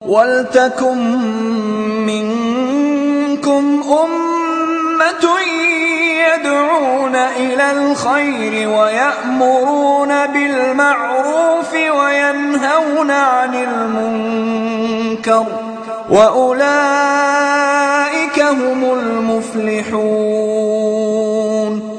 وَلْتَكُن مِّنكُمْ أُمَّةٌ يَدْعُونَ إِلَى الْخَيْرِ وَيَأْمُرُونَ بِالْمَعْرُوفِ وَيَنْهَوْنَ عَنِ الْمُنكَرِ ۚ وَأُولَٰئِكَ هُمُ الْمُفْلِحُونَ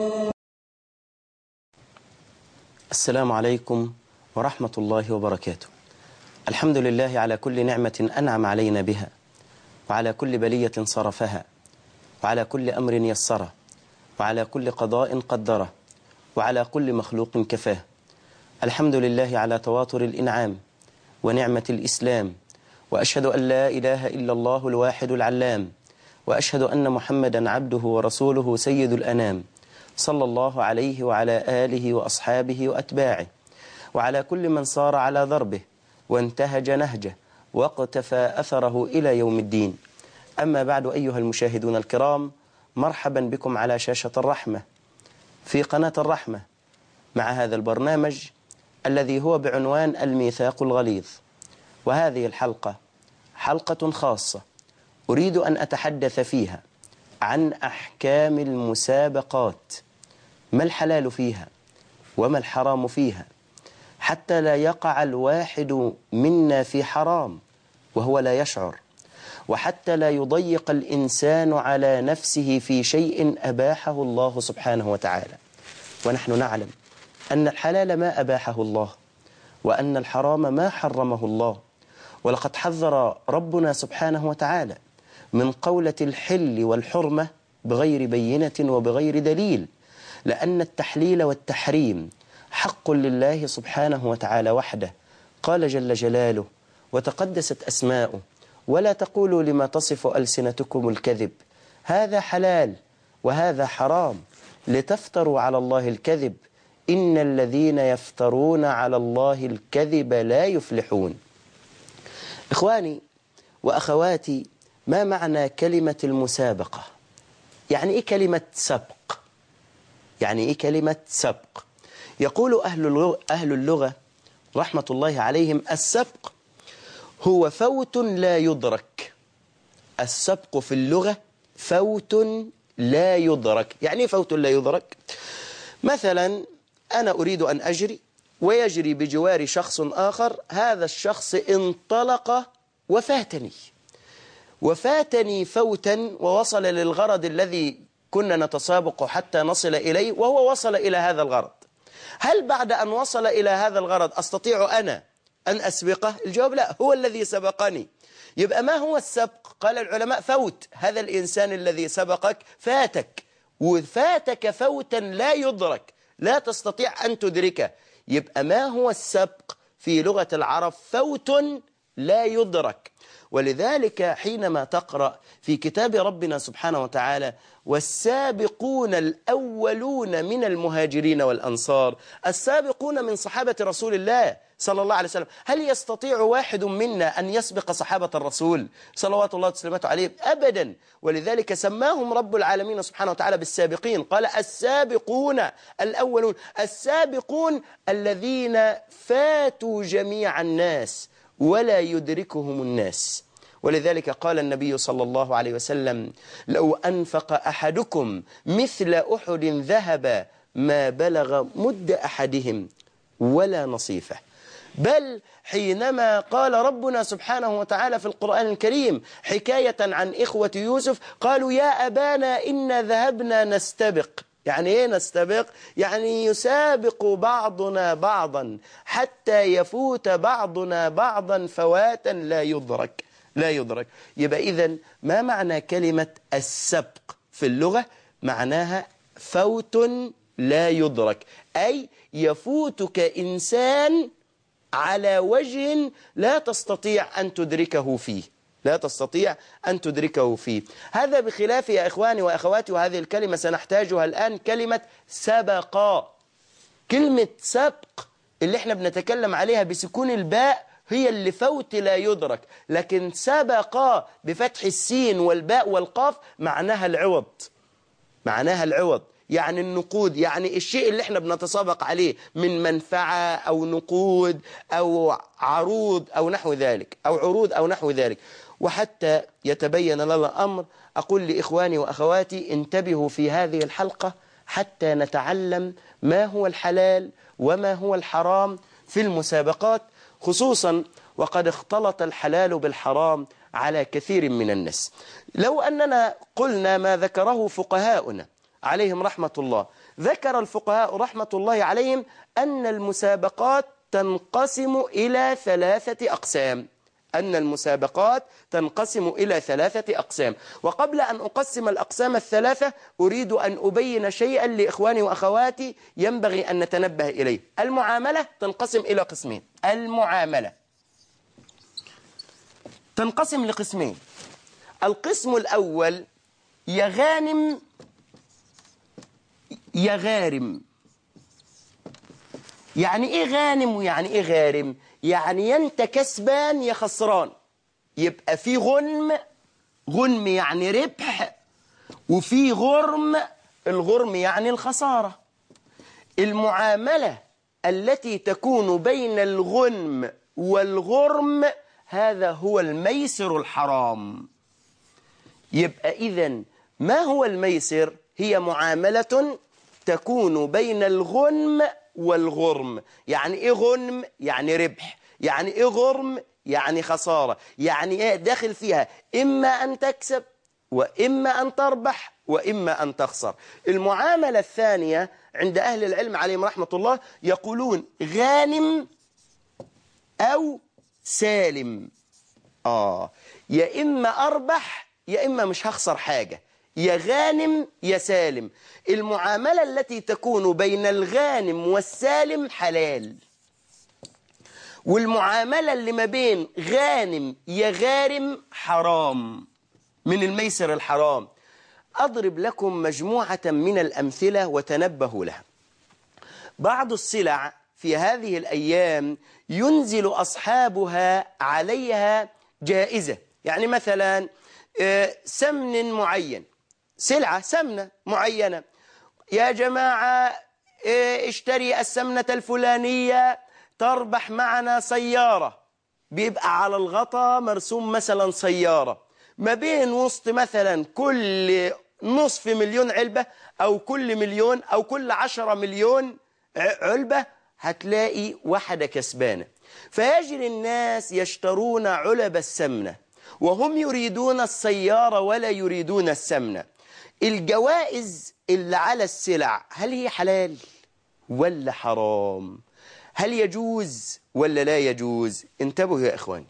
السلام عليكم ورحمة الله وبركاته الحمد لله على كل نعمة أنعم علينا بها وعلى كل بلية صرفها وعلى كل أمر يسره وعلى كل قضاء قدره وعلى كل مخلوق كفاه الحمد لله على تواتر الإنعام ونعمة الإسلام وأشهد أن لا إله إلا الله الواحد العلام وأشهد أن محمدا عبده ورسوله سيد الأنام صلى الله عليه وعلى آله وأصحابه وأتباعه وعلى كل من صار على ضربه وانتهج نهجه واقتفى أثره إلى يوم الدين أما بعد أيها المشاهدون الكرام مرحبا بكم على شاشة الرحمة في قناة الرحمة مع هذا البرنامج الذي هو بعنوان الميثاق الغليظ وهذه الحلقة حلقة خاصة أريد أن أتحدث فيها عن أحكام المسابقات ما الحلال فيها وما الحرام فيها حتى لا يقع الواحد منا في حرام وهو لا يشعر وحتى لا يضيق الإنسان على نفسه في شيء أباحه الله سبحانه وتعالى ونحن نعلم أن الحلال ما أباحه الله وأن الحرام ما حرمه الله ولقد حذر ربنا سبحانه وتعالى من قولة الحل والحرمة بغير بينة وبغير دليل لأن التحليل والتحريم حق لله سبحانه وتعالى وحده قال جل جلاله وتقدست أسماؤه ولا تقولوا لما تصف ألسنتكم الكذب هذا حلال وهذا حرام لتفتروا على الله الكذب إن الذين يفترون على الله الكذب لا يفلحون إخواني وأخواتي ما معنى كلمة المسابقة يعني إيه كلمة سبق يعني إيه كلمة سبق يقول أهل اللغة, أهل اللغة رحمة الله عليهم السبق هو فوت لا يدرك السبق في اللغة فوت لا يدرك يعني إيه فوت لا يدرك مثلا أنا أريد أن أجري ويجري بجوار شخص آخر هذا الشخص انطلق وفاتني وفاتني فوتا ووصل للغرض الذي كنا نتسابق حتى نصل إليه وهو وصل إلى هذا الغرض هل بعد أن وصل إلى هذا الغرض أستطيع أنا أن أسبقه الجواب لا هو الذي سبقني يبقى ما هو السبق قال العلماء فوت هذا الإنسان الذي سبقك فاتك وفاتك فوتا لا يدرك لا تستطيع أن تدركه يبقى ما هو السبق في لغة العرب فوت لا يدرك ولذلك حينما تقرأ في كتاب ربنا سبحانه وتعالى والسابقون الأولون من المهاجرين والأنصار السابقون من صحابة رسول الله صلى الله عليه وسلم هل يستطيع واحد منا أن يسبق صحابة الرسول صلوات الله وسلامته عليه أبدا ولذلك سماهم رب العالمين سبحانه وتعالى بالسابقين قال السابقون الأولون السابقون الذين فاتوا جميع الناس ولا يدركهم الناس ولذلك قال النبي صلى الله عليه وسلم لو أنفق أحدكم مثل أحد ذهب ما بلغ مد أحدهم ولا نصيفه بل حينما قال ربنا سبحانه وتعالى في القرآن الكريم حكاية عن إخوة يوسف قالوا يا أبانا إنا ذهبنا نستبق يعني ايه نستبق يعني يسابق بعضنا بعضا حتى يفوت بعضنا بعضا فواتا لا يدرك لا يدرك يبقى إذا ما معنى كلمة السبق في اللغة معناها فوت لا يدرك أي يفوتك إنسان على وجه لا تستطيع أن تدركه فيه لا تستطيع أن تدركه فيه هذا بخلاف يا إخواني وأخواتي وهذه الكلمة سنحتاجها الآن كلمة سبقا كلمة سبق اللي احنا بنتكلم عليها بسكون الباء هي اللي فوت لا يدرك لكن سبق بفتح السين والباء والقاف معناها العوض معناها العوض يعني النقود يعني الشيء اللي احنا بنتسابق عليه من منفعة أو نقود أو عروض أو نحو ذلك أو عروض أو نحو ذلك وحتى يتبين لنا الأمر أقول لإخواني وأخواتي انتبهوا في هذه الحلقة حتى نتعلم ما هو الحلال وما هو الحرام في المسابقات خصوصا وقد اختلط الحلال بالحرام على كثير من الناس لو أننا قلنا ما ذكره فقهاؤنا عليهم رحمة الله ذكر الفقهاء رحمة الله عليهم أن المسابقات تنقسم إلى ثلاثة أقسام أن المسابقات تنقسم إلى ثلاثة أقسام وقبل أن أقسم الأقسام الثلاثة أريد أن أبين شيئا لإخواني وأخواتي ينبغي أن نتنبه إليه المعاملة تنقسم إلى قسمين المعاملة تنقسم لقسمين القسم الأول يا غانم يا غارم يعني ايه غانم ويعني ايه غارم يعني يا انت كسبان يا خسران يبقى في غنم غنم يعني ربح وفي غرم الغرم يعني الخسارة المعاملة التي تكون بين الغنم والغرم هذا هو الميسر الحرام يبقى إذا ما هو الميسر هي معاملة تكون بين الغنم والغرم يعني إيه غنم يعني ربح يعني إيه غرم يعني خسارة يعني إيه داخل فيها إما أن تكسب وإما أن تربح وإما أن تخسر المعاملة الثانية عند أهل العلم عليهم رحمة الله يقولون غانم أو سالم آه يا إما أربح يا إما مش هخسر حاجة يا غانم يا سالم المعاملة التي تكون بين الغانم والسالم حلال والمعاملة اللي ما بين غانم يا غارم حرام من الميسر الحرام أضرب لكم مجموعة من الأمثلة وتنبهوا لها بعض السلع في هذه الأيام ينزل أصحابها عليها جائزة يعني مثلا سمن معين سلعة سمنة معينة يا جماعة اشتري السمنة الفلانية تربح معنا سيارة بيبقى على الغطا مرسوم مثلا سيارة ما بين وسط مثلا كل نصف مليون علبة أو كل مليون أو كل عشرة مليون علبة هتلاقي واحدة كسبانة فيجري الناس يشترون علب السمنة وهم يريدون السيارة ولا يريدون السمنة الجوائز اللي على السلع هل هي حلال ولا حرام هل يجوز ولا لا يجوز انتبهوا يا إخواني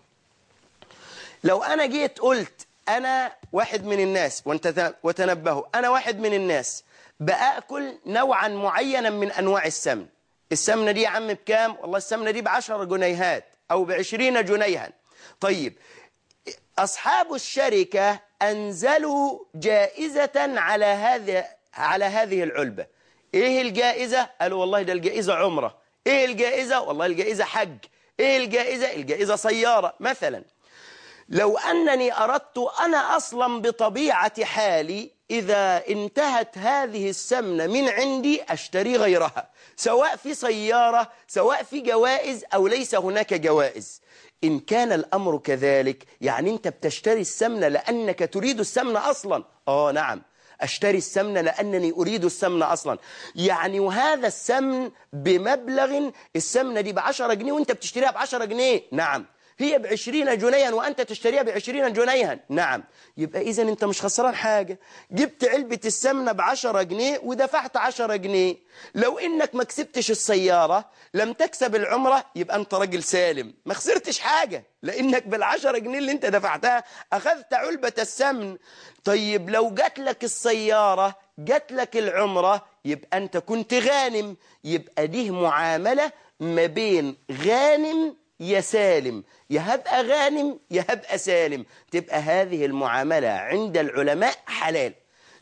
لو أنا جيت قلت أنا واحد من الناس وتنبهوا أنا واحد من الناس بأكل نوعا معينا من أنواع السمن السمنة دي يا عم بكام والله السمنة دي بعشر جنيهات أو بعشرين جنيها طيب أصحاب الشركة أنزلوا جائزة على هذا على هذه العلبة إيه الجائزة؟ قالوا والله ده الجائزة عمرة إيه الجائزة؟ والله الجائزة حج إيه الجائزة؟ الجائزة سيارة مثلا لو أنني أردت أنا أصلا بطبيعة حالي إذا انتهت هذه السمنة من عندي أشتري غيرها سواء في سيارة سواء في جوائز أو ليس هناك جوائز إن كان الأمر كذلك يعني أنت بتشتري السمنة لأنك تريد السمنة أصلا آه نعم أشتري السمنة لأنني أريد السمنة أصلا يعني وهذا السمن بمبلغ السمنة دي بعشرة جنيه وانت بتشتريها بعشرة جنيه نعم هي بعشرين جنيها وأنت تشتريها بعشرين جنيها نعم يبقى إذا أنت مش خسران حاجة جبت علبة السمنة بعشرة جنيه ودفعت عشرة جنيه لو إنك ما كسبتش السيارة لم تكسب العمرة يبقى أنت راجل سالم ما خسرتش حاجة لأنك بالعشرة جنيه اللي أنت دفعتها أخذت علبة السمن طيب لو جات لك السيارة جات لك العمرة يبقى أنت كنت غانم يبقى دي معاملة ما بين غانم يا سالم يا هبقى غانم يا هبقى سالم تبقى هذه المعاملة عند العلماء حلال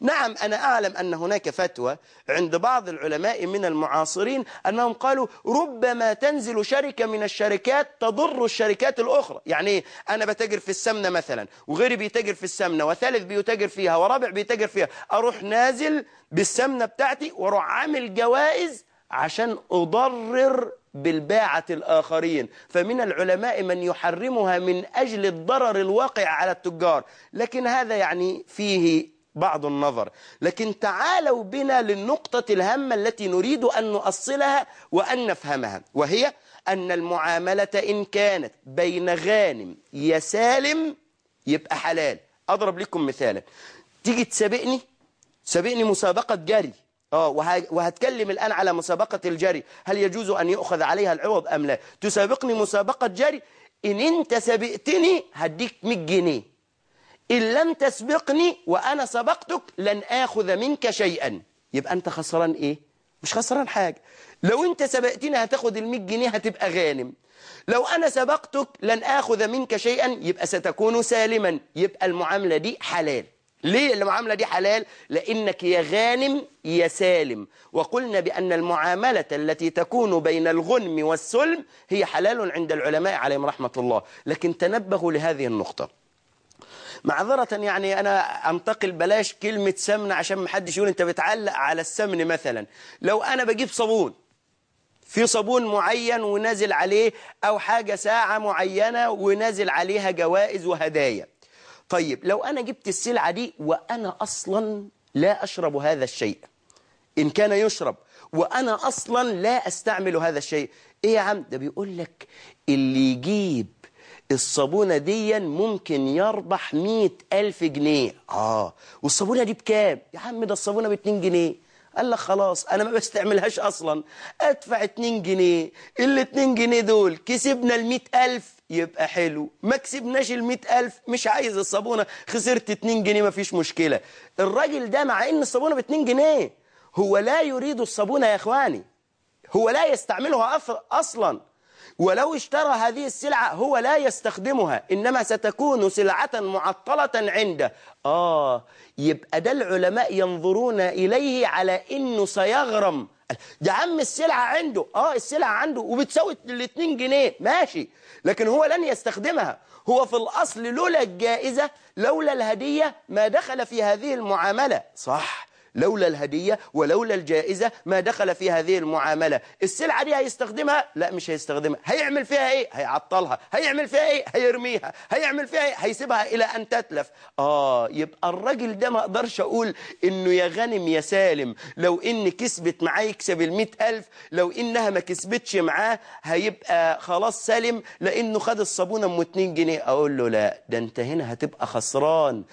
نعم أنا أعلم أن هناك فتوى عند بعض العلماء من المعاصرين أنهم قالوا ربما تنزل شركة من الشركات تضر الشركات الأخرى يعني أنا بتاجر في السمنة مثلا وغيري بيتاجر في السمنة وثالث بيتاجر فيها ورابع بيتاجر فيها أروح نازل بالسمنة بتاعتي وأروح عامل جوائز عشان أضرر بالباعة الآخرين فمن العلماء من يحرمها من أجل الضرر الواقع على التجار لكن هذا يعني فيه بعض النظر لكن تعالوا بنا للنقطة الهامة التي نريد أن نؤصلها وأن نفهمها وهي أن المعاملة إن كانت بين غانم يسالم يبقى حلال أضرب لكم مثالا تيجي تسابقني سابقني مسابقة جري اه وهتكلم الآن على مسابقة الجري هل يجوز أن يؤخذ عليها العوض أم لا تسابقني مسابقة جري إن أنت سبقتني هديك 100 جنيه إن لم تسبقني وأنا سبقتك لن آخذ منك شيئا يبقى أنت خسران إيه مش خسران حاجة لو أنت سبقتني هتاخد ال 100 جنيه هتبقى غانم لو أنا سبقتك لن آخذ منك شيئا يبقى ستكون سالما يبقى المعاملة دي حلال ليه المعاملة دي حلال لأنك يا غانم يا سالم وقلنا بأن المعاملة التي تكون بين الغنم والسلم هي حلال عند العلماء عليهم رحمة الله لكن تنبهوا لهذه النقطة معذرة يعني أنا أنتقل بلاش كلمة سمن عشان ما حدش يقول أنت بتعلق على السمن مثلا لو أنا بجيب صابون في صابون معين ونازل عليه أو حاجة ساعة معينة ونازل عليها جوائز وهدايا طيب لو أنا جبت السلعة دي وأنا أصلا لا أشرب هذا الشيء إن كان يشرب وأنا أصلا لا أستعمل هذا الشيء إيه يا عم ده بيقول لك اللي يجيب الصابونة دي ممكن يربح مئة ألف جنيه آه والصابونة دي بكام يا عم ده الصابونة باتنين جنيه قال لك خلاص أنا ما بستعملهاش أصلا أدفع اتنين جنيه الاتنين جنيه دول كسبنا المئة ألف يبقى حلو ما كسبناش المئة ألف مش عايز الصابونة خسرت اتنين جنيه ما فيش مشكلة الراجل ده مع ان الصابونة باتنين جنيه هو لا يريد الصابونة يا اخواني هو لا يستعملها أصلا ولو اشترى هذه السلعة هو لا يستخدمها إنما ستكون سلعة معطلة عنده آه يبقى ده العلماء ينظرون إليه على إنه سيغرم ده عم السلعة عنده آه السلعة عنده وبتساوي الاتنين جنيه ماشي لكن هو لن يستخدمها هو في الأصل لولا الجائزة لولا الهدية ما دخل في هذه المعاملة صح لولا الهدية ولولا الجائزة ما دخل في هذه المعاملة السلعة دي هيستخدمها لا مش هيستخدمها هيعمل فيها ايه هيعطلها هيعمل فيها ايه هيرميها هيعمل فيها ايه هيسيبها الى ان تتلف اه يبقى الراجل ده ما اقدرش اقول انه يا غنم يا سالم لو ان كسبت معاه يكسب المئة الف لو انها ما كسبتش معاه هيبقى خلاص سالم لانه خد الصابونة ام 2 جنيه اقول له لا ده انت هنا هتبقى خسران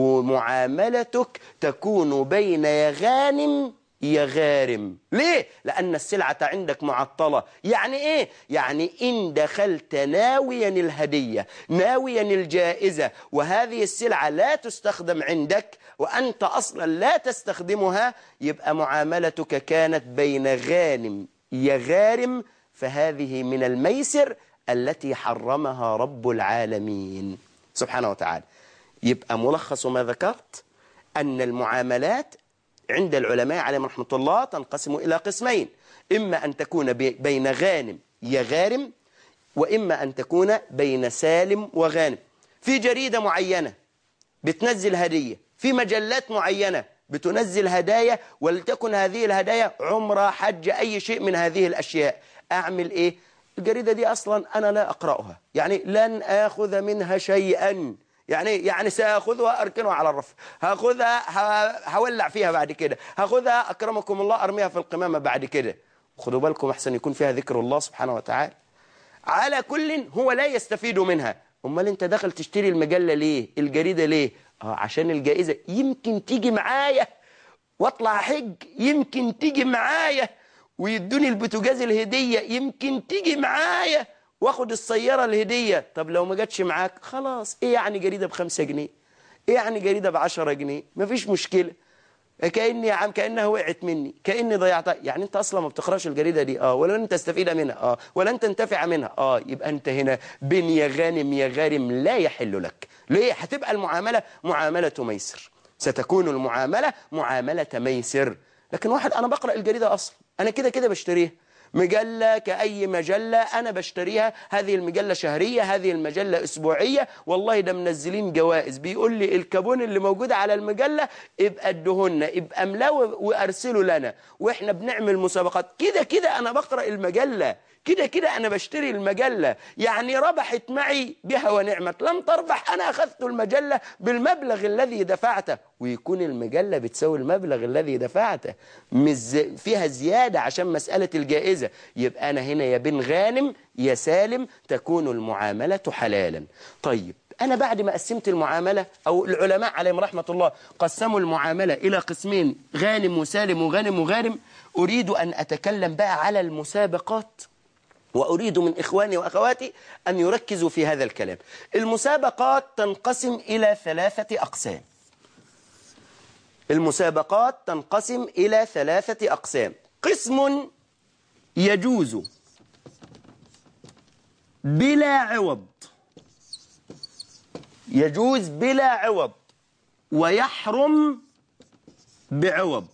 ومعاملتك تكون بين يا غانم يا غارم ليه؟ لأن السلعة عندك معطلة يعني إيه؟ يعني إن دخلت ناويا الهدية ناويا الجائزة وهذه السلعة لا تستخدم عندك وأنت أصلا لا تستخدمها يبقى معاملتك كانت بين غانم يا غارم فهذه من الميسر التي حرمها رب العالمين سبحانه وتعالى يبقى ملخص ما ذكرت أن المعاملات عند العلماء عليهم رحمة الله تنقسم إلى قسمين إما أن تكون بين غانم يغارم وإما أن تكون بين سالم وغانم في جريدة معينة بتنزل هدية في مجلات معينة بتنزل هدايا ولتكن هذه الهدايا عمرة حج أي شيء من هذه الأشياء أعمل إيه؟ الجريدة دي أصلا أنا لا أقرأها يعني لن آخذ منها شيئا يعني يعني ساخذها اركنها على الرف هاخذها هولع فيها بعد كده هاخذها اكرمكم الله ارميها في القمامه بعد كده خدوا بالكم احسن يكون فيها ذكر الله سبحانه وتعالى على كل هو لا يستفيد منها امال انت داخل تشتري المجله ليه الجريده ليه اه عشان الجائزه يمكن تيجي معايا واطلع حج يمكن تيجي معايا ويدوني البوتاجاز الهديه يمكن تيجي معايا واخد السيارة الهدية طب لو ما جاتش معاك خلاص ايه يعني جريدة بخمسة جنيه ايه يعني جريدة بعشرة جنيه مفيش مشكلة كأني يا عم كأنها وقعت مني كأني ضيعتها يعني انت اصلا ما بتقراش الجريدة دي اه ولا انت تستفيد منها اه ولا انت تنتفع منها اه يبقى انت هنا بين يا غانم يا غارم لا يحل لك ليه هتبقى المعاملة معاملة ميسر ستكون المعاملة معاملة ميسر لكن واحد أنا بقرأ الجريدة أصلا أنا كده كده بشتريها مجلة كأي مجلة أنا بشتريها هذه المجلة شهرية هذه المجلة أسبوعية والله ده منزلين جوائز بيقول لي الكابون اللي موجود على المجلة ابقى ادهن ابقى املاه وارسله لنا واحنا بنعمل مسابقات كده كده أنا بقرأ المجلة كده كده أنا بشتري المجلة يعني ربحت معي بها ونعمت لم تربح أنا أخذت المجلة بالمبلغ الذي دفعته ويكون المجلة بتساوي المبلغ الذي دفعته مش زي- فيها زيادة عشان مسألة الجائزة يبقى أنا هنا يا بن غانم يا سالم تكون المعاملة حلالا طيب أنا بعد ما قسمت المعاملة أو العلماء عليهم رحمة الله قسموا المعاملة إلى قسمين غانم وسالم وغانم وغارم أريد أن أتكلم بقى على المسابقات وأريد من إخواني وأخواتي أن يركزوا في هذا الكلام المسابقات تنقسم إلى ثلاثة أقسام المسابقات تنقسم إلى ثلاثة أقسام قسم يجوز بلا عوض يجوز بلا عوض ويحرم بعوض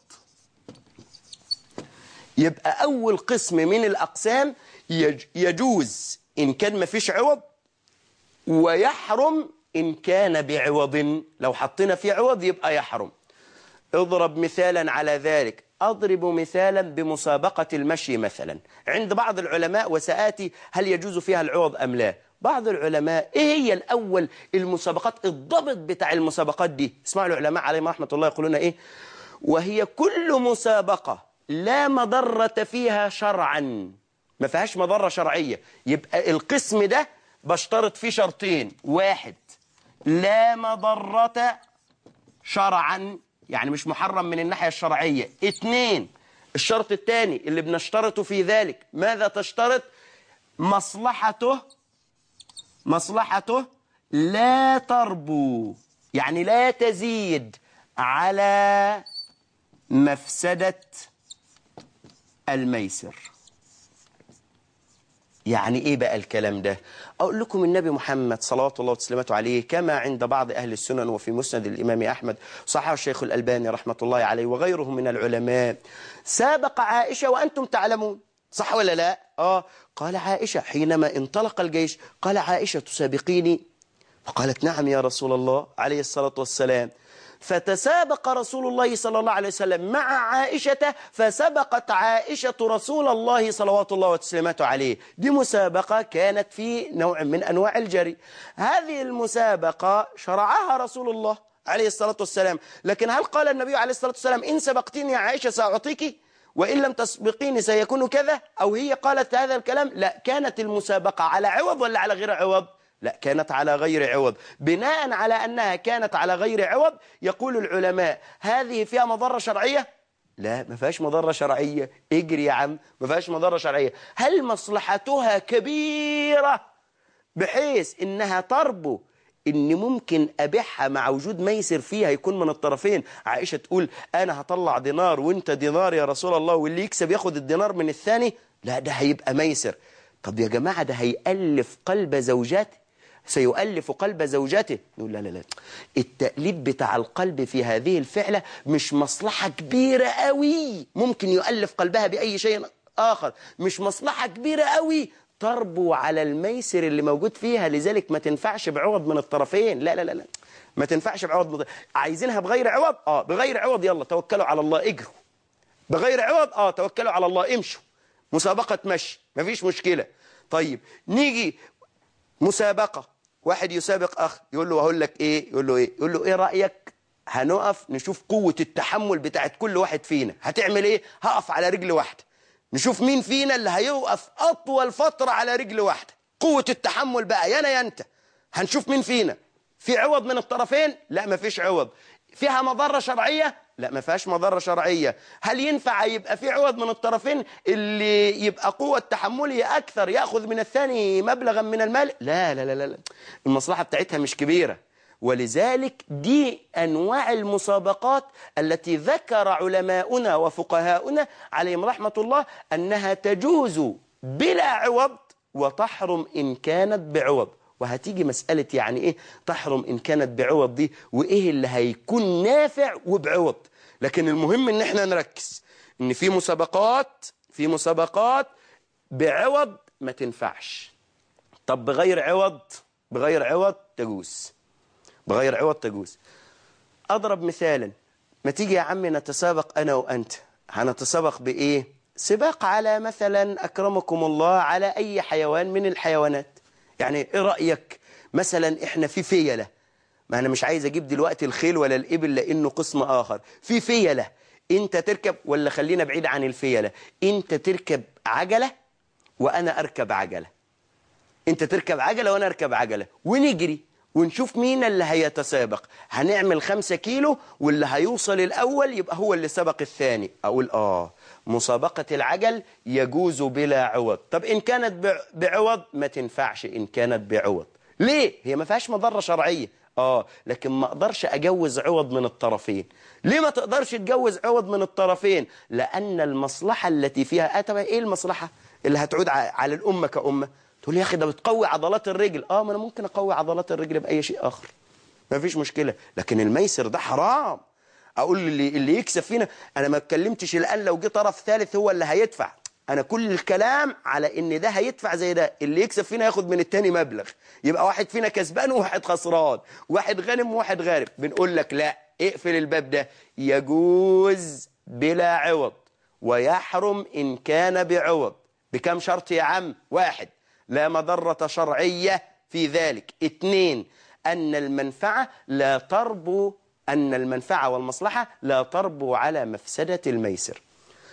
يبقى أول قسم من الأقسام يج- يجوز إن كان ما فيش عوض ويحرم إن كان بعوض لو حطينا فيه عوض يبقى يحرم اضرب مثالا على ذلك أضرب مثالا بمسابقة المشي مثلا عند بعض العلماء وسآتي هل يجوز فيها العوض أم لا بعض العلماء إيه هي الأول المسابقات الضبط بتاع المسابقات دي اسمعوا العلماء عليهم رحمة الله يقولون إيه وهي كل مسابقة لا مضرة فيها شرعا ما فيهاش مضرة شرعية يبقى القسم ده بشترط فيه شرطين واحد لا مضرة شرعا يعني مش محرم من الناحية الشرعية اتنين الشرط الثاني اللي بنشترطه في ذلك ماذا تشترط مصلحته مصلحته لا تربو يعني لا تزيد على مفسدة الميسر يعني ايه بقى الكلام ده اقول لكم النبي محمد صلوات الله وسلامته عليه كما عند بعض اهل السنن وفي مسند الامام احمد صححه الشيخ الالباني رحمه الله عليه وغيره من العلماء سابق عائشه وانتم تعلمون صح ولا لا اه قال عائشه حينما انطلق الجيش قال عائشه تسابقيني فقالت نعم يا رسول الله عليه الصلاه والسلام فتسابق رسول الله صلى الله عليه وسلم مع عائشة فسبقت عائشة رسول الله صلوات الله وسلامته عليه دي مسابقة كانت في نوع من أنواع الجري هذه المسابقة شرعها رسول الله عليه الصلاة والسلام لكن هل قال النبي عليه الصلاة والسلام إن سبقتني يا عائشة سأعطيك وإن لم تسبقيني سيكون كذا أو هي قالت هذا الكلام لا كانت المسابقة على عوض ولا على غير عوض لا كانت على غير عوض بناء على أنها كانت على غير عوض يقول العلماء هذه فيها مضرة شرعية لا ما فيهاش مضرة شرعية اجري يا عم ما فيهاش مضرة شرعية هل مصلحتها كبيرة بحيث انها تربو ان ممكن ابيعها مع وجود ميسر فيها يكون من الطرفين عائشة تقول انا هطلع دينار وانت دينار يا رسول الله واللي يكسب ياخد الدينار من الثاني لا ده هيبقى ميسر طب يا جماعة ده هيألف قلب زوجاته سيؤلف قلب زوجته نقول لا لا لا التأليف بتاع القلب في هذه الفعلة مش مصلحة كبيرة قوي ممكن يؤلف قلبها بأي شيء آخر مش مصلحة كبيرة قوي تربو على الميسر اللي موجود فيها لذلك ما تنفعش بعوض من الطرفين لا لا لا لا ما تنفعش بعوض من عايزينها بغير عوض اه بغير عوض يلا توكلوا على الله اجروا بغير عوض اه توكلوا على الله امشوا مسابقة مشي مفيش مشكلة طيب نيجي مسابقة واحد يسابق أخ يقول له هقول لك إيه يقول له إيه يقول له إيه رأيك هنقف نشوف قوة التحمل بتاعت كل واحد فينا هتعمل إيه هقف على رجل واحدة نشوف مين فينا اللي هيوقف أطول فترة على رجل واحدة قوة التحمل بقى يانا يا أنت هنشوف مين فينا في عوض من الطرفين لا ما فيش عوض فيها مضرة شرعية لا ما فيهاش مضرة شرعية هل ينفع يبقى في عوض من الطرفين اللي يبقى قوة تحمله أكثر يأخذ من الثاني مبلغا من المال لا لا لا لا المصلحة بتاعتها مش كبيرة ولذلك دي أنواع المسابقات التي ذكر علماؤنا وفقهاؤنا عليهم رحمة الله أنها تجوز بلا عوض وتحرم إن كانت بعوض وهتيجي مسألة يعني إيه تحرم إن كانت بعوض دي وإيه اللي هيكون نافع وبعوض لكن المهم إن إحنا نركز إن في مسابقات في مسابقات بعوض ما تنفعش طب بغير عوض بغير عوض تجوز بغير عوض تجوز أضرب مثالا ما تيجي يا عمي نتسابق أنا وأنت هنتسابق بإيه سباق على مثلا أكرمكم الله على أي حيوان من الحيوانات يعني إيه رأيك مثلا إحنا في فيلة ما أنا مش عايز أجيب دلوقتي الخيل ولا الإبل لأنه قسم آخر في فيلة أنت تركب ولا خلينا بعيد عن الفيلة أنت تركب عجلة وأنا أركب عجلة أنت تركب عجلة وأنا أركب عجلة ونجري ونشوف مين اللي هيتسابق هنعمل خمسة كيلو واللي هيوصل الأول يبقى هو اللي سبق الثاني أقول آه مسابقة العجل يجوز بلا عوض طب إن كانت بعوض ما تنفعش إن كانت بعوض ليه؟ هي ما فيهاش مضرة شرعية آه لكن ما أقدرش أجوز عوض من الطرفين ليه ما تقدرش تجوز عوض من الطرفين؟ لأن المصلحة التي فيها آه طب إيه المصلحة اللي هتعود على الأمة كأمة؟ تقول يا أخي ده بتقوي عضلات الرجل آه ما أنا ممكن أقوي عضلات الرجل بأي شيء آخر ما فيش مشكلة لكن الميسر ده حرام اقول اللي اللي يكسب فينا انا ما اتكلمتش الان لو جه طرف ثالث هو اللي هيدفع انا كل الكلام على ان ده هيدفع زي ده اللي يكسب فينا ياخد من التاني مبلغ يبقى واحد فينا كسبان وواحد خسران واحد غانم وواحد غارب بنقول لك لا اقفل الباب ده يجوز بلا عوض ويحرم ان كان بعوض بكم شرط يا عم واحد لا مضرة شرعية في ذلك اثنين أن المنفعة لا تربو أن المنفعة والمصلحة لا تربو على مفسدة الميسر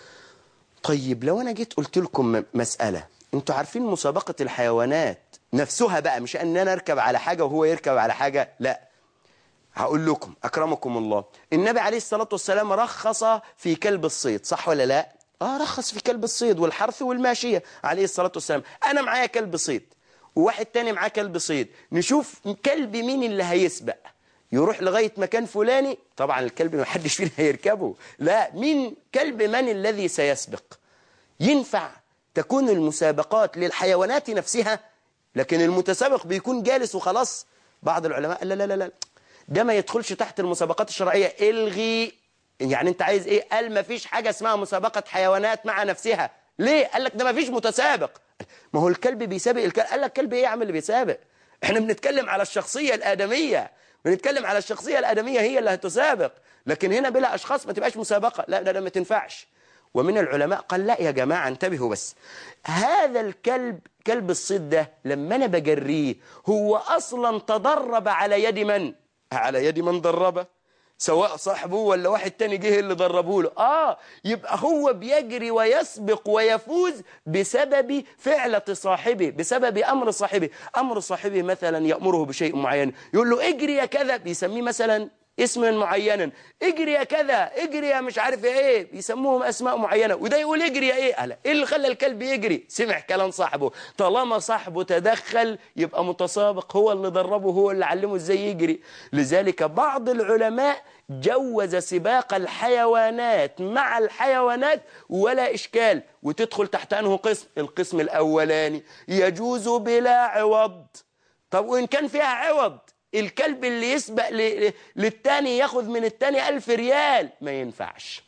طيب لو أنا جيت قلت لكم مسألة أنتوا عارفين مسابقة الحيوانات نفسها بقى مش أن أنا أركب على حاجة وهو يركب على حاجة لا هقول لكم أكرمكم الله النبي عليه الصلاة والسلام رخص في كلب الصيد صح ولا لا آه رخص في كلب الصيد والحرث والماشية عليه الصلاة والسلام أنا معايا كلب صيد وواحد تاني معاه كلب صيد نشوف كلب مين اللي هيسبق يروح لغاية مكان فلاني طبعا الكلب ما حدش فينا هيركبه لا مين كلب من الذي سيسبق ينفع تكون المسابقات للحيوانات نفسها لكن المتسابق بيكون جالس وخلاص بعض العلماء لا لا لا لا ده ما يدخلش تحت المسابقات الشرعية الغي يعني انت عايز ايه قال ما فيش حاجة اسمها مسابقة حيوانات مع نفسها ليه قال لك ده ما فيش متسابق ما هو الكلب بيسابق الكلب قال لك الكلب ايه يا عم اللي بيسابق احنا بنتكلم على الشخصية الآدمية بنتكلم على الشخصية الآدمية هي اللي هتسابق لكن هنا بلا أشخاص ما تبقاش مسابقة لا ده, ده ما تنفعش ومن العلماء قال لا يا جماعة انتبهوا بس هذا الكلب كلب الصيد ده لما أنا بجريه هو أصلا تدرب على يد من على يد من دربه سواء صاحبه ولا واحد تاني جه اللي دربه له آه يبقى هو بيجري ويسبق ويفوز بسبب فعلة صاحبه بسبب أمر صاحبه أمر صاحبه مثلا يأمره بشيء معين يقول له اجري يا كذا بيسميه مثلا اسما معينا اجري يا كذا اجري يا مش عارف ايه بيسموهم اسماء معينه وده يقول اجري يا ايه هلا ايه اللي خلى الكلب يجري سمع كلام صاحبه طالما صاحبه تدخل يبقى متسابق هو اللي دربه هو اللي علمه ازاي يجري لذلك بعض العلماء جوز سباق الحيوانات مع الحيوانات ولا إشكال وتدخل تحت أنه قسم القسم الأولاني يجوز بلا عوض طب وإن كان فيها عوض الكلب اللي يسبق للتاني ياخذ من التاني ألف ريال ما ينفعش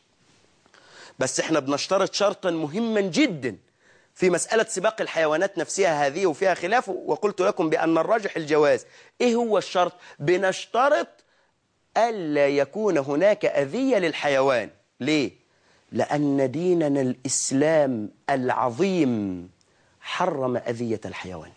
بس احنا بنشترط شرطا مهما جدا في مسألة سباق الحيوانات نفسها هذه وفيها خلاف وقلت لكم بأن الراجح الجواز ايه هو الشرط بنشترط ألا يكون هناك أذية للحيوان ليه؟ لأن ديننا الإسلام العظيم حرم أذية الحيوان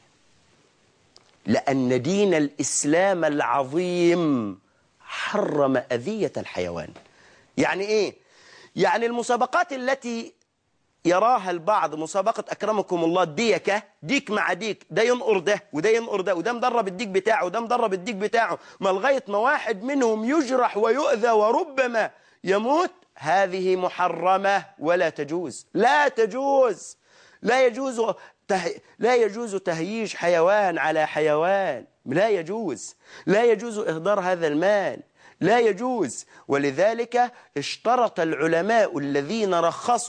لأن دين الإسلام العظيم حرم أذية الحيوان يعني إيه؟ يعني المسابقات التي يراها البعض مسابقة أكرمكم الله ديكة ديك مع ديك ده ينقر ده وده ينقر ده وده مدرب الديك بتاعه وده مدرب الديك بتاعه ما لغاية ما واحد منهم يجرح ويؤذى وربما يموت هذه محرمة ولا تجوز لا تجوز لا يجوز ته... لا يجوز تهييج حيوان على حيوان لا يجوز لا يجوز إهدار هذا المال لا يجوز ولذلك اشترط العلماء الذين رخصوا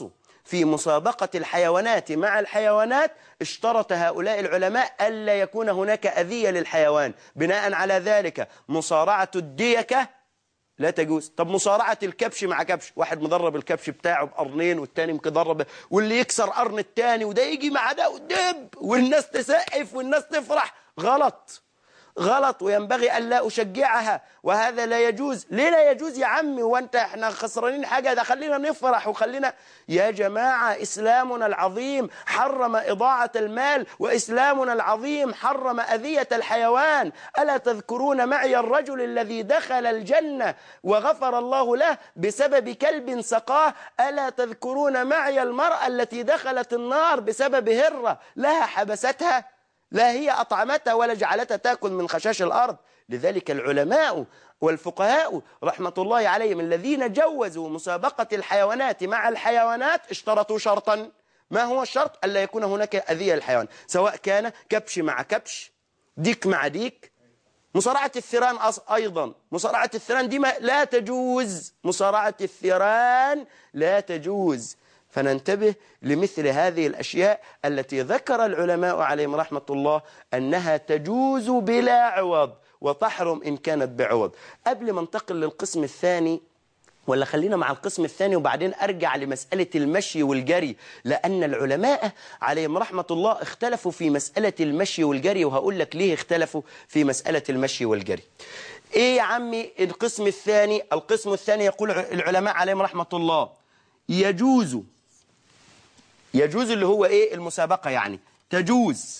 في مسابقة الحيوانات مع الحيوانات اشترط هؤلاء العلماء ألا يكون هناك أذية للحيوان بناء على ذلك مصارعة الديكة لا تجوز طب مصارعة الكبش مع كبش واحد مدرب الكبش بتاعه بقرنين والتاني مدرب واللي يكسر قرن التاني وده يجي مع ده ودب والناس تسقف والناس تفرح غلط غلط وينبغي أن لا أشجعها وهذا لا يجوز ليه لا يجوز يا عمي وانت احنا خسرانين حاجة ده خلينا نفرح وخلينا يا جماعة إسلامنا العظيم حرم إضاعة المال وإسلامنا العظيم حرم أذية الحيوان ألا تذكرون معي الرجل الذي دخل الجنة وغفر الله له بسبب كلب سقاه ألا تذكرون معي المرأة التي دخلت النار بسبب هرة لها حبستها لا هي أطعمتها ولا جعلتها تأكل من خشاش الأرض لذلك العلماء والفقهاء رحمة الله عليهم الذين جوزوا مسابقة الحيوانات مع الحيوانات اشترطوا شرطا ما هو الشرط؟ ألا يكون هناك أذية للحيوان سواء كان كبش مع كبش ديك مع ديك مصارعة الثيران أيضا مصارعة الثيران دي ما لا تجوز مصارعة الثيران لا تجوز فننتبه لمثل هذه الأشياء التي ذكر العلماء عليهم رحمة الله أنها تجوز بلا عوض وتحرم إن كانت بعوض قبل ما انتقل للقسم الثاني ولا خلينا مع القسم الثاني وبعدين أرجع لمسألة المشي والجري لأن العلماء عليهم رحمة الله اختلفوا في مسألة المشي والجري وهقول لك ليه اختلفوا في مسألة المشي والجري إيه يا عمي القسم الثاني القسم الثاني يقول العلماء عليهم رحمة الله يجوز يجوز اللي هو ايه المسابقة يعني تجوز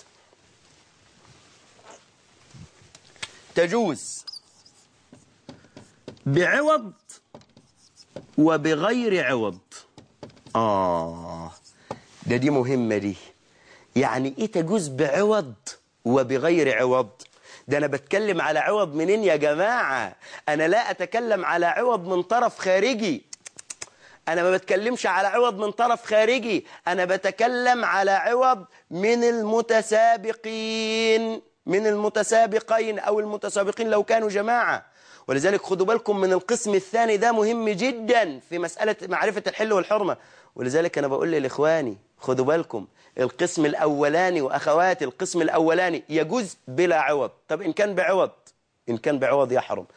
تجوز بعوض وبغير عوض آه ده دي مهمة دي يعني ايه تجوز بعوض وبغير عوض ده أنا بتكلم على عوض منين يا جماعة أنا لا أتكلم على عوض من طرف خارجي أنا ما بتكلمش على عوض من طرف خارجي أنا بتكلم على عوض من المتسابقين من المتسابقين أو المتسابقين لو كانوا جماعة ولذلك خدوا بالكم من القسم الثاني ده مهم جدا في مسألة معرفة الحل والحرمة ولذلك أنا بقول لإخواني خدوا بالكم القسم الأولاني وأخواتي القسم الأولاني يجوز بلا عوض طب إن كان بعوض إن كان بعوض يحرم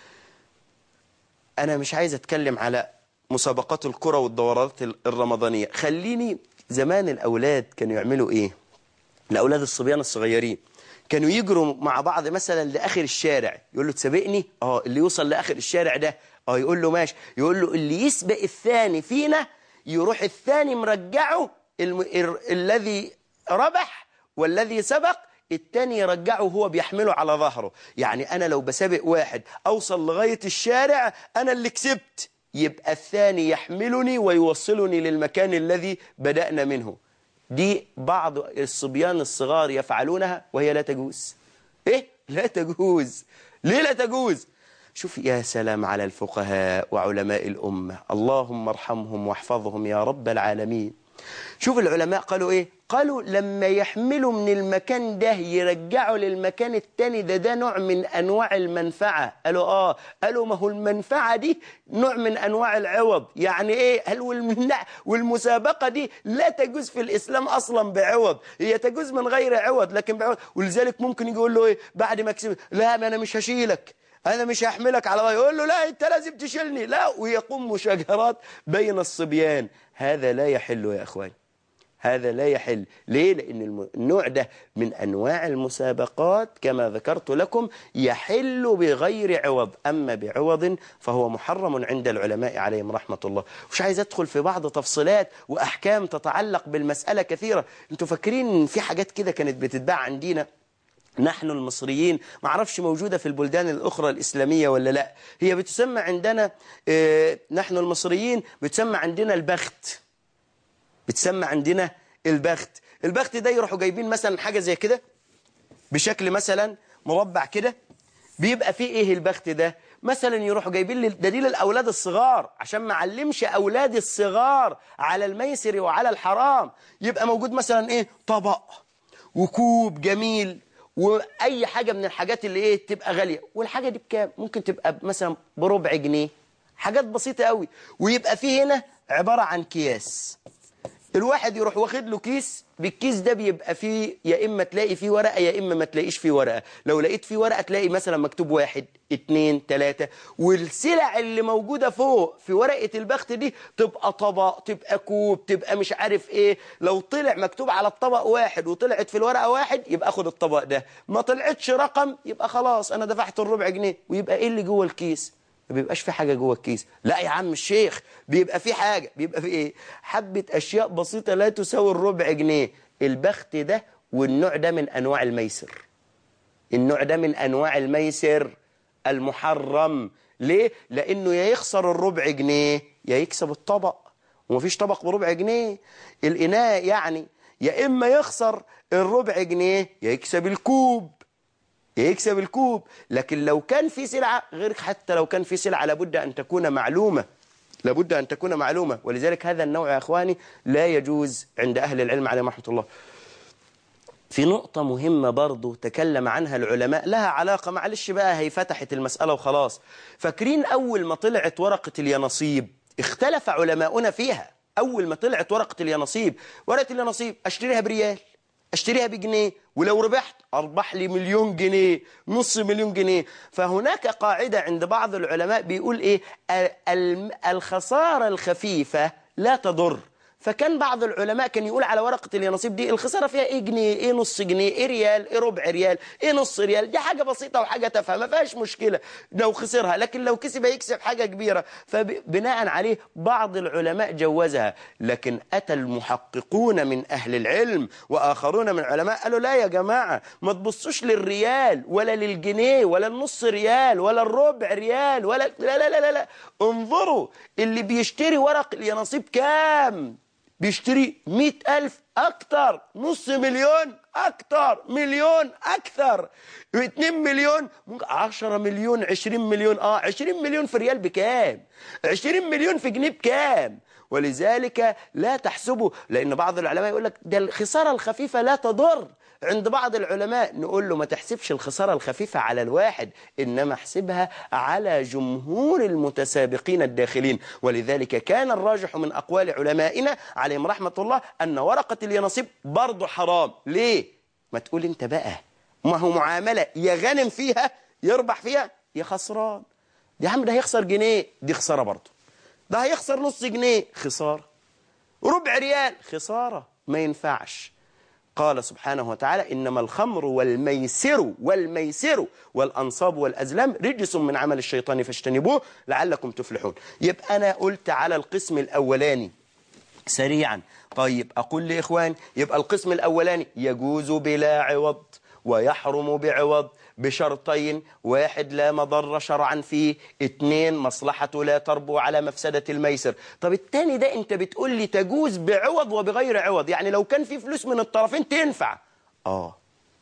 أنا مش عايز أتكلم على مسابقات الكرة والدورات الرمضانية خليني زمان الأولاد كانوا يعملوا إيه الأولاد الصبيان الصغيرين كانوا يجروا مع بعض مثلا لآخر الشارع يقول له تسابقني اه اللي يوصل لآخر الشارع ده اه يقول له ماشي يقول له اللي يسبق الثاني فينا يروح الثاني مرجعه الم... ال... الذي ربح والذي سبق التاني يرجعه وهو بيحمله على ظهره يعني أنا لو بسابق واحد أوصل لغاية الشارع أنا اللي كسبت يبقى الثاني يحملني ويوصلني للمكان الذي بدأنا منه دي بعض الصبيان الصغار يفعلونها وهي لا تجوز ايه لا تجوز ليه لا تجوز شوف يا سلام على الفقهاء وعلماء الأمة اللهم ارحمهم واحفظهم يا رب العالمين شوف العلماء قالوا ايه قالوا لما يحملوا من المكان ده يرجعوا للمكان التاني ده ده نوع من انواع المنفعة قالوا اه قالوا ما هو المنفعة دي نوع من انواع العوض يعني ايه قال والمنع والمسابقة دي لا تجوز في الاسلام اصلا بعوض هي تجوز من غير عوض لكن بعوض ولذلك ممكن يقول له ايه بعد ما كسب لا ما انا مش هشيلك أنا مش هحملك على ضي يقول له لا أنت لازم تشيلني لا ويقوم مشاجرات بين الصبيان هذا لا يحل يا أخواني هذا لا يحل ليه؟ لأن النوع ده من أنواع المسابقات كما ذكرت لكم يحل بغير عوض أما بعوض فهو محرم عند العلماء عليهم رحمة الله مش عايز أدخل في بعض تفصيلات وأحكام تتعلق بالمسألة كثيرة أنتوا فاكرين في حاجات كده كانت بتتباع عندنا نحن المصريين ما اعرفش موجودة في البلدان الأخرى الإسلامية ولا لا هي بتسمى عندنا اه نحن المصريين بتسمى عندنا البخت بتسمى عندنا البخت البخت ده يروحوا جايبين مثلا حاجة زي كده بشكل مثلا مربع كده بيبقى فيه ايه البخت ده مثلا يروحوا جايبين دليل الأولاد الصغار عشان ما علمش أولاد الصغار على الميسر وعلى الحرام يبقى موجود مثلا ايه طبق وكوب جميل واي حاجة من الحاجات اللي ايه تبقى غالية والحاجة دي بكام ممكن تبقى مثلا بربع جنيه حاجات بسيطة قوي ويبقى فيه هنا عبارة عن اكياس الواحد يروح واخد له كيس بالكيس ده بيبقى فيه يا اما تلاقي فيه ورقه يا اما ما تلاقيش فيه ورقه لو لقيت فيه ورقه تلاقي مثلا مكتوب واحد اتنين تلاته والسلع اللي موجوده فوق في ورقه البخت دي تبقى طبق تبقى كوب تبقى مش عارف ايه لو طلع مكتوب على الطبق واحد وطلعت في الورقه واحد يبقى اخد الطبق ده ما طلعتش رقم يبقى خلاص انا دفعت الربع جنيه ويبقى ايه اللي جوه الكيس ما بيبقاش في حاجة جوه الكيس لا يا عم الشيخ بيبقى في حاجة بيبقى في ايه حبة اشياء بسيطة لا تساوي الربع جنيه البخت ده والنوع ده من انواع الميسر النوع ده من انواع الميسر المحرم ليه لانه يا يخسر الربع جنيه يا يكسب الطبق ومفيش طبق بربع جنيه الاناء يعني يا اما يخسر الربع جنيه يا يكسب الكوب يكسب الكوب لكن لو كان في سلعة غير حتى لو كان في سلعة لابد أن تكون معلومة لابد أن تكون معلومة ولذلك هذا النوع يا أخواني لا يجوز عند أهل العلم عليهم رحمة الله في نقطة مهمة برضو تكلم عنها العلماء لها علاقة معلش بقى هي فتحت المسألة وخلاص فاكرين أول ما طلعت ورقة اليانصيب اختلف علماؤنا فيها أول ما طلعت ورقة اليانصيب ورقة اليانصيب أشتريها بريال اشتريها بجنيه ولو ربحت اربح لي مليون جنيه نص مليون جنيه فهناك قاعدة عند بعض العلماء بيقول ايه الخسارة الخفيفة لا تضر فكان بعض العلماء كان يقول على ورقة اليانصيب دي الخسارة فيها ايه جنيه ايه نص جنيه ايه ريال ايه ربع ريال ايه نص ريال دي حاجة بسيطة وحاجة تافهه ما فيهاش مشكلة لو خسرها لكن لو كسب يكسب حاجة كبيرة فبناء عليه بعض العلماء جوزها لكن أتى المحققون من أهل العلم وآخرون من العلماء قالوا لا يا جماعة ما تبصوش للريال ولا للجنيه ولا النص ريال ولا الربع ريال ولا لا لا لا لا, لا. انظروا اللي بيشتري ورق اليانصيب كام بيشتري مئة ألف أكتر نص مليون أكتر مليون أكثر اتنين مليون ممكن عشرة مليون عشرين مليون آه عشرين مليون في ريال بكام عشرين مليون في جنيه بكام ولذلك لا تحسبوا لأن بعض العلماء يقول لك ده الخسارة الخفيفة لا تضر عند بعض العلماء نقول له ما تحسبش الخسارة الخفيفة على الواحد إنما احسبها على جمهور المتسابقين الداخلين ولذلك كان الراجح من أقوال علمائنا عليهم رحمة الله أن ورقة اليانصيب برضه حرام ليه؟ ما تقول انت بقى ما هو معاملة يا غنم فيها يربح فيها يا خسران دي عم ده هيخسر جنيه دي خسارة برضه ده هيخسر نص جنيه خسارة ربع ريال خسارة ما ينفعش قال سبحانه وتعالى إنما الخمر والميسر والميسر والأنصاب والأزلام رجس من عمل الشيطان فاجتنبوه لعلكم تفلحون يبقى أنا قلت على القسم الأولاني سريعا طيب أقول لإخوان يبقى القسم الأولاني يجوز بلا عوض ويحرم بعوض بشرطين واحد لا مضر شرعا فيه اتنين مصلحته لا تربو على مفسدة الميسر طب التاني ده انت بتقول لي تجوز بعوض وبغير عوض يعني لو كان في فلوس من الطرفين تنفع اه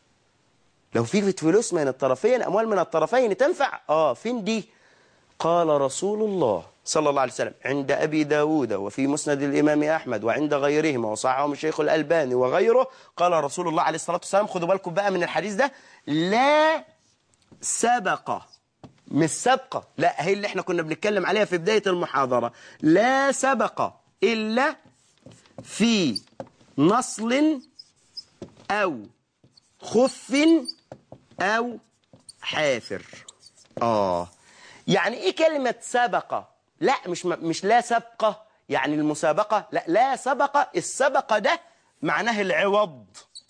لو في فلوس من الطرفين اموال من الطرفين تنفع اه فين دي قال رسول الله صلى الله عليه وسلم عند أبي داود وفي مسند الإمام أحمد وعند غيرهما وصححهم الشيخ الألباني وغيره قال رسول الله عليه الصلاة والسلام خدوا بالكم بقى من الحديث ده لا سبق مش سبقة لا هي اللي احنا كنا بنتكلم عليها في بداية المحاضرة لا سبق إلا في نصل أو خف أو حافر آه يعني إيه كلمة سبق لا مش مش لا سبقة يعني المسابقة لا لا سبقة السبقة ده معناه العوض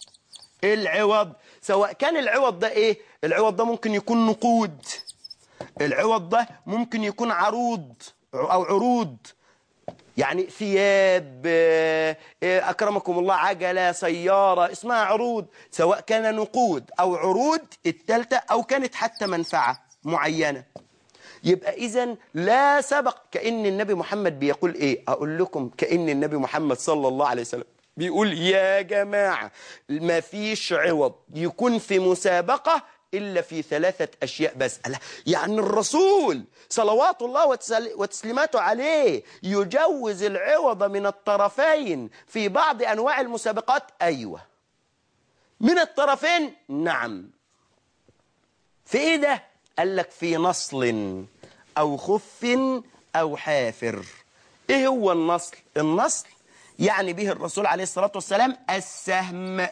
العوض سواء كان العوض ده ايه العوض ده ممكن يكون نقود العوض ده ممكن يكون عروض او عروض يعني ثياب أكرمكم الله عجلة سيارة اسمها عروض سواء كان نقود أو عروض التالتة أو كانت حتى منفعة معينة يبقى إذا لا سبق كأن النبي محمد بيقول إيه أقول لكم كأن النبي محمد صلى الله عليه وسلم بيقول يا جماعة ما فيش عوض يكون في مسابقة إلا في ثلاثة أشياء بس ألا يعني الرسول صلوات الله وتسليماته عليه يجوز العوض من الطرفين في بعض أنواع المسابقات أيوة من الطرفين نعم في إيه ده قال لك في نصل أو خف أو حافر إيه هو النصل النصل يعني به الرسول عليه الصلاة والسلام السهم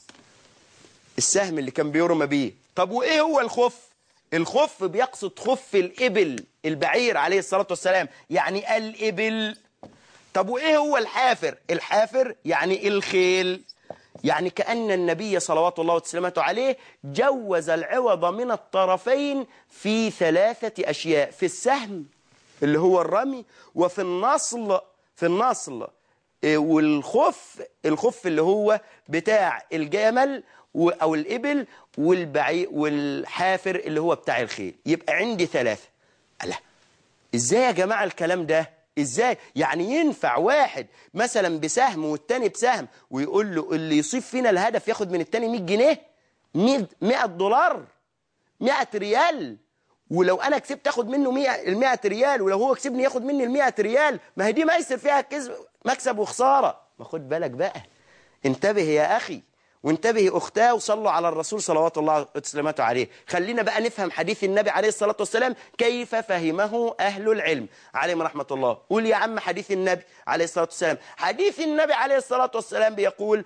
السهم اللي كان بيرمى بيه طب وإيه هو الخف الخف بيقصد خف الإبل البعير عليه الصلاة والسلام يعني الإبل طب وإيه هو الحافر الحافر يعني الخيل يعني كأن النبي صلوات الله وسلامته عليه جوز العوض من الطرفين في ثلاثة أشياء في السهم اللي هو الرمي وفي النصل في النصل إيه، والخف الخف اللي هو بتاع الجمل و- أو الإبل والبعي والحافر اللي هو بتاع الخيل يبقى عندي ثلاثة ألا ازاي يا جماعة الكلام ده ازاي يعني ينفع واحد مثلا بسهم والتاني بسهم ويقول له اللي يصيب فينا الهدف ياخد من التاني 100 جنيه 100 100 دولار 100 ريال ولو انا كسبت اخد منه 100 ال 100 ريال ولو هو كسبني ياخد مني ال 100 ريال ما هي دي ميسر فيها كسب مكسب وخساره ما خد بالك بقى انتبه يا اخي وانتبه اختاه وصلوا على الرسول صلوات الله وسلامته عليه خلينا بقى نفهم حديث النبي عليه الصلاه والسلام كيف فهمه اهل العلم عليهم رحمه الله قول يا عم حديث النبي عليه الصلاه والسلام حديث النبي عليه الصلاه والسلام بيقول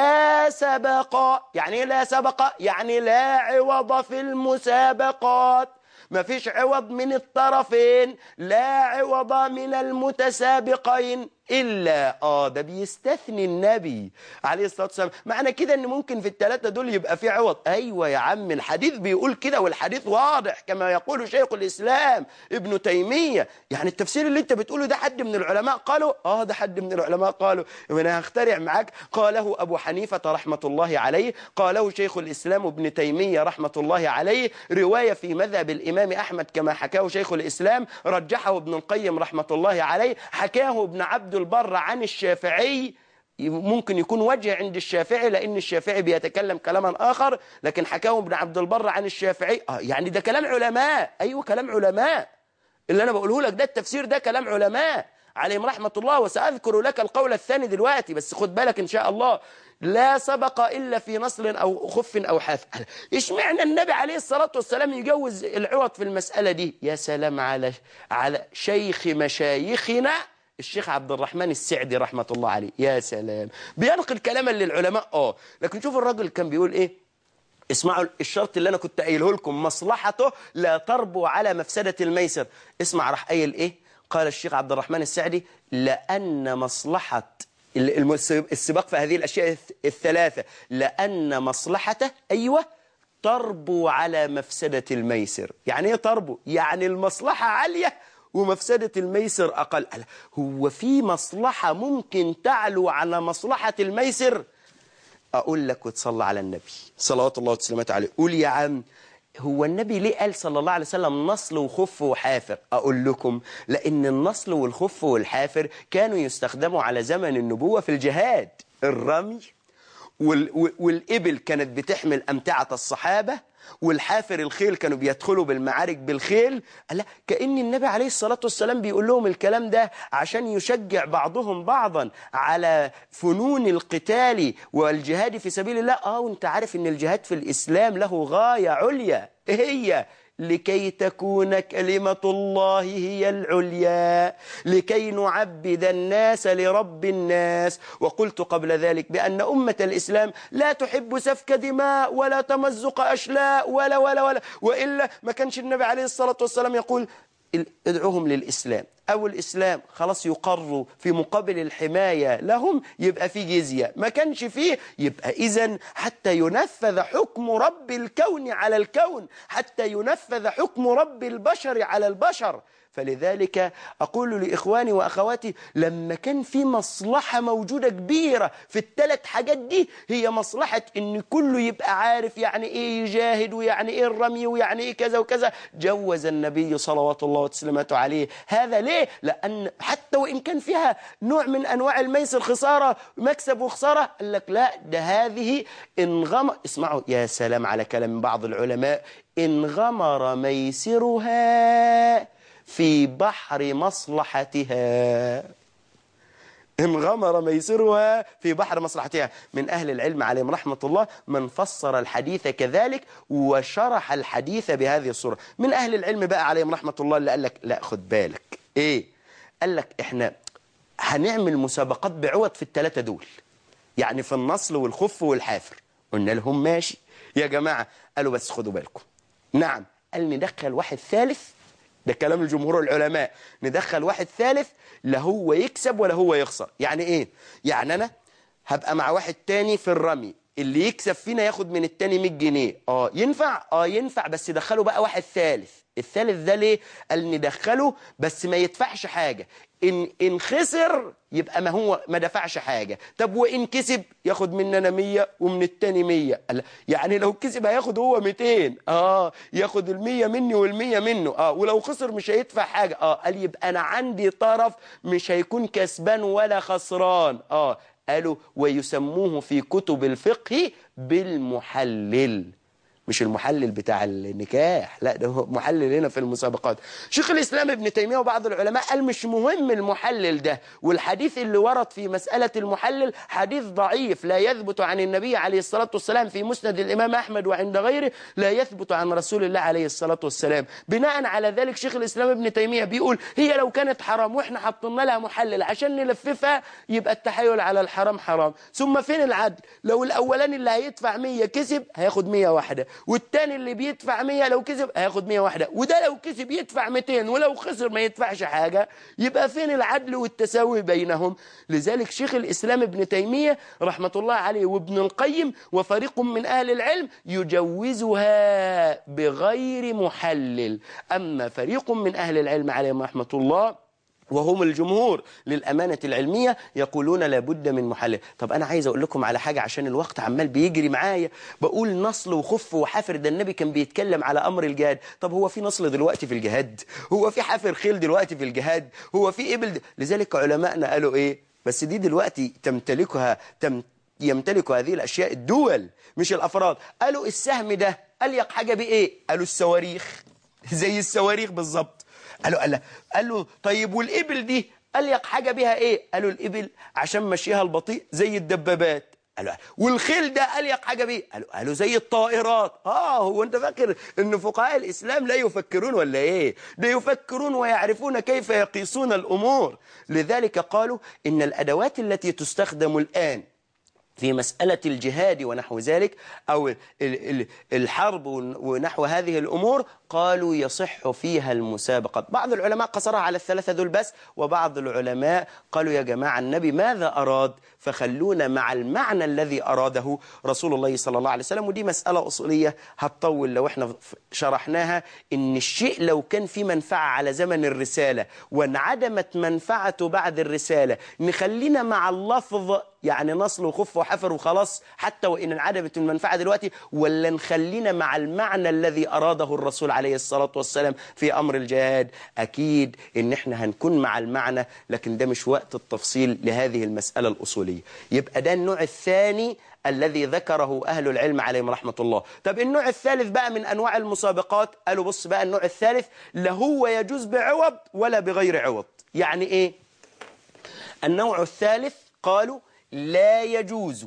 لا سبق يعني ايه لا سبق يعني لا عوض في المسابقات ما فيش عوض من الطرفين لا عوض من المتسابقين إلا آه ده بيستثني النبي عليه الصلاة والسلام معنى كده إن ممكن في الثلاثة دول يبقى في عوض أيوة يا عم الحديث بيقول كده والحديث واضح كما يقول شيخ الإسلام ابن تيمية يعني التفسير اللي أنت بتقوله ده حد من العلماء قالوا آه ده حد من العلماء قالوا وأنا هخترع معاك قاله أبو حنيفة رحمة الله عليه قاله شيخ الإسلام ابن تيمية رحمة الله عليه رواية في مذهب الإمام أحمد كما حكاه شيخ الإسلام رجحه ابن القيم رحمة الله عليه حكاه ابن عبد البر عن الشافعي ممكن يكون وجه عند الشافعي لأن الشافعي بيتكلم كلاما آخر لكن حكاه ابن عبد البر عن الشافعي آه يعني ده كلام علماء أيوه كلام علماء اللي أنا بقوله لك ده التفسير ده كلام علماء عليهم رحمة الله وسأذكر لك القول الثاني دلوقتي بس خد بالك إن شاء الله لا سبق إلا في نصل أو خف أو حاف إيش معنى النبي عليه الصلاة والسلام يجوز العوض في المسألة دي يا سلام على على شيخ مشايخنا الشيخ عبد الرحمن السعدي رحمة الله عليه يا سلام بينقل كلاما للعلماء اه لكن شوف الراجل كان بيقول ايه اسمعوا الشرط اللي انا كنت قايله لكم مصلحته لا تربو على مفسدة الميسر اسمع راح قايل ايه قال الشيخ عبد الرحمن السعدي لأن مصلحة المس- السباق في هذه الأشياء الث- الثلاثة لأن مصلحته أيوة تربو على مفسدة الميسر يعني ايه تربو يعني المصلحة عالية ومفسدة الميسر أقل ألا، هو في مصلحة ممكن تعلو على مصلحة الميسر أقول لك وتصلى على النبي صلوات الله وسلامته عليه قول يا عم هو النبي ليه قال صلى الله عليه وسلم نصل وخف وحافر أقول لكم لأن النصل والخف والحافر كانوا يستخدموا على زمن النبوة في الجهاد الرمي وال وال- والإبل كانت بتحمل أمتعة الصحابة والحافر الخيل كانوا بيدخلوا بالمعارك بالخيل لا كأن النبي عليه الصلاة والسلام بيقول لهم الكلام ده عشان يشجع بعضهم بعضا على فنون القتال والجهاد في سبيل الله اه وانت عارف ان الجهاد في الإسلام له غاية عليا إيه هي لكي تكون كلمة الله هي العليا لكي نعبد الناس لرب الناس وقلت قبل ذلك بأن أمة الإسلام لا تحب سفك دماء ولا تمزق أشلاء ولا ولا ولا وإلا ما كانش النبي عليه الصلاة والسلام يقول ادعوهم للإسلام أو الإسلام خلاص يقروا في مقابل الحماية لهم يبقى في جزية ما كانش فيه يبقى إذا حتى ينفذ حكم رب الكون على الكون حتى ينفذ حكم رب البشر على البشر فلذلك أقول لإخواني وأخواتي لما كان في مصلحة موجودة كبيرة في الثلاث حاجات دي هي مصلحة إن كله يبقى عارف يعني إيه يجاهد ويعني إيه الرمي ويعني إيه كذا وكذا جوز النبي صلوات الله وسلامته عليه هذا ليه؟ لأن حتى وإن كان فيها نوع من أنواع الميسر خسارة مكسب وخسارة قال لك لا ده هذه انغمر اسمعوا يا سلام على كلام بعض العلماء انغمر ميسرها في بحر مصلحتها انغمر ميسرها في بحر مصلحتها من أهل العلم عليهم رحمة الله من فسر الحديث كذلك وشرح الحديث بهذه الصورة من أهل العلم بقى عليهم رحمة الله اللي قال لك لا خد بالك إيه قال لك إحنا هنعمل مسابقات بعوض في الثلاثة دول يعني في النصل والخف والحافر قلنا لهم ماشي يا جماعة قالوا بس خدوا بالكم نعم قال ندخل واحد ثالث ده كلام الجمهور العلماء ندخل واحد ثالث لا هو يكسب ولا هو يخسر يعني ايه يعني انا هبقى مع واحد تاني في الرمي اللي يكسب فينا ياخد من التاني 100 جنيه اه ينفع اه ينفع بس دخله بقى واحد ثالث الثالث ده ليه قال ندخله بس ما يدفعش حاجة إن, إن خسر يبقى ما هو ما دفعش حاجة طب وإن كسب ياخد مننا 100 ومن التاني 100 قال يعني لو كسب هياخد هو 200 اه ياخد ال 100 مني وال 100 منه اه ولو خسر مش هيدفع حاجة اه قال يبقى أنا عندي طرف مش هيكون كسبان ولا خسران اه قالوا ويسموه في كتب الفقه بالمحلل مش المحلل بتاع النكاح لا ده هو محلل هنا في المسابقات شيخ الإسلام ابن تيمية وبعض العلماء قال مش مهم المحلل ده والحديث اللي ورد في مسألة المحلل حديث ضعيف لا يثبت عن النبي عليه الصلاة والسلام في مسند الإمام أحمد وعند غيره لا يثبت عن رسول الله عليه الصلاة والسلام بناء على ذلك شيخ الإسلام ابن تيمية بيقول هي لو كانت حرام وإحنا حطينا لها محلل عشان نلففها يبقى التحايل على الحرام حرام ثم فين العدل لو الأولاني اللي هيدفع 100 كسب هياخد 100 واحدة والتاني اللي بيدفع 100 لو كسب هياخد 100 واحدة وده لو كسب يدفع 200 ولو خسر ما يدفعش حاجة يبقى فين العدل والتساوي بينهم لذلك شيخ الإسلام ابن تيمية رحمة الله عليه وابن القيم وفريق من أهل العلم يجوزها بغير محلل أما فريق من أهل العلم عليهم رحمة الله وهم الجمهور للأمانة العلمية يقولون لابد من محلل طب أنا عايز أقول لكم على حاجة عشان الوقت عمال بيجري معايا بقول نصل وخف وحفر ده النبي كان بيتكلم على أمر الجهاد طب هو في نصل دلوقتي في الجهاد هو في حفر خيل دلوقتي في الجهاد هو في إبل د... لذلك علماءنا قالوا إيه بس دي دلوقتي تمتلكها تم يمتلك هذه الأشياء الدول مش الأفراد قالوا السهم ده أليق حاجة بإيه قالوا الصواريخ زي الصواريخ بالظبط قالوا قال, قال له طيب والإبل دي أليق حاجة بها إيه قالوا الإبل عشان مشيها البطيء زي الدبابات قالوا والخيل ده أليق حاجة بيه قالوا, قالوا زي الطائرات آه هو أنت فاكر أن فقهاء الإسلام لا يفكرون ولا إيه ده يفكرون ويعرفون كيف يقيسون الأمور لذلك قالوا إن الأدوات التي تستخدم الآن في مسألة الجهاد ونحو ذلك أو الحرب ونحو هذه الأمور قالوا يصح فيها المسابقة بعض العلماء قصرها على الثلاثة دول بس وبعض العلماء قالوا يا جماعة النبي ماذا أراد فخلونا مع المعنى الذي أراده رسول الله صلى الله عليه وسلم ودي مسألة أصولية هتطول لو احنا شرحناها إن الشيء لو كان في منفعة على زمن الرسالة وانعدمت منفعته بعد الرسالة نخلينا مع اللفظ يعني نصل وخف وحفر وخلاص حتى وإن انعدمت المنفعة دلوقتي ولا نخلينا مع المعنى الذي أراده الرسول عليه الصلاة والسلام في أمر الجهاد أكيد إن إحنا هنكون مع المعنى لكن ده مش وقت التفصيل لهذه المسألة الأصولية يبقى ده النوع الثاني الذي ذكره أهل العلم عليهم رحمة الله طب النوع الثالث بقى من أنواع المسابقات قالوا بص بقى النوع الثالث لا هو يجوز بعوض ولا بغير عوض يعني إيه النوع الثالث قالوا لا يجوز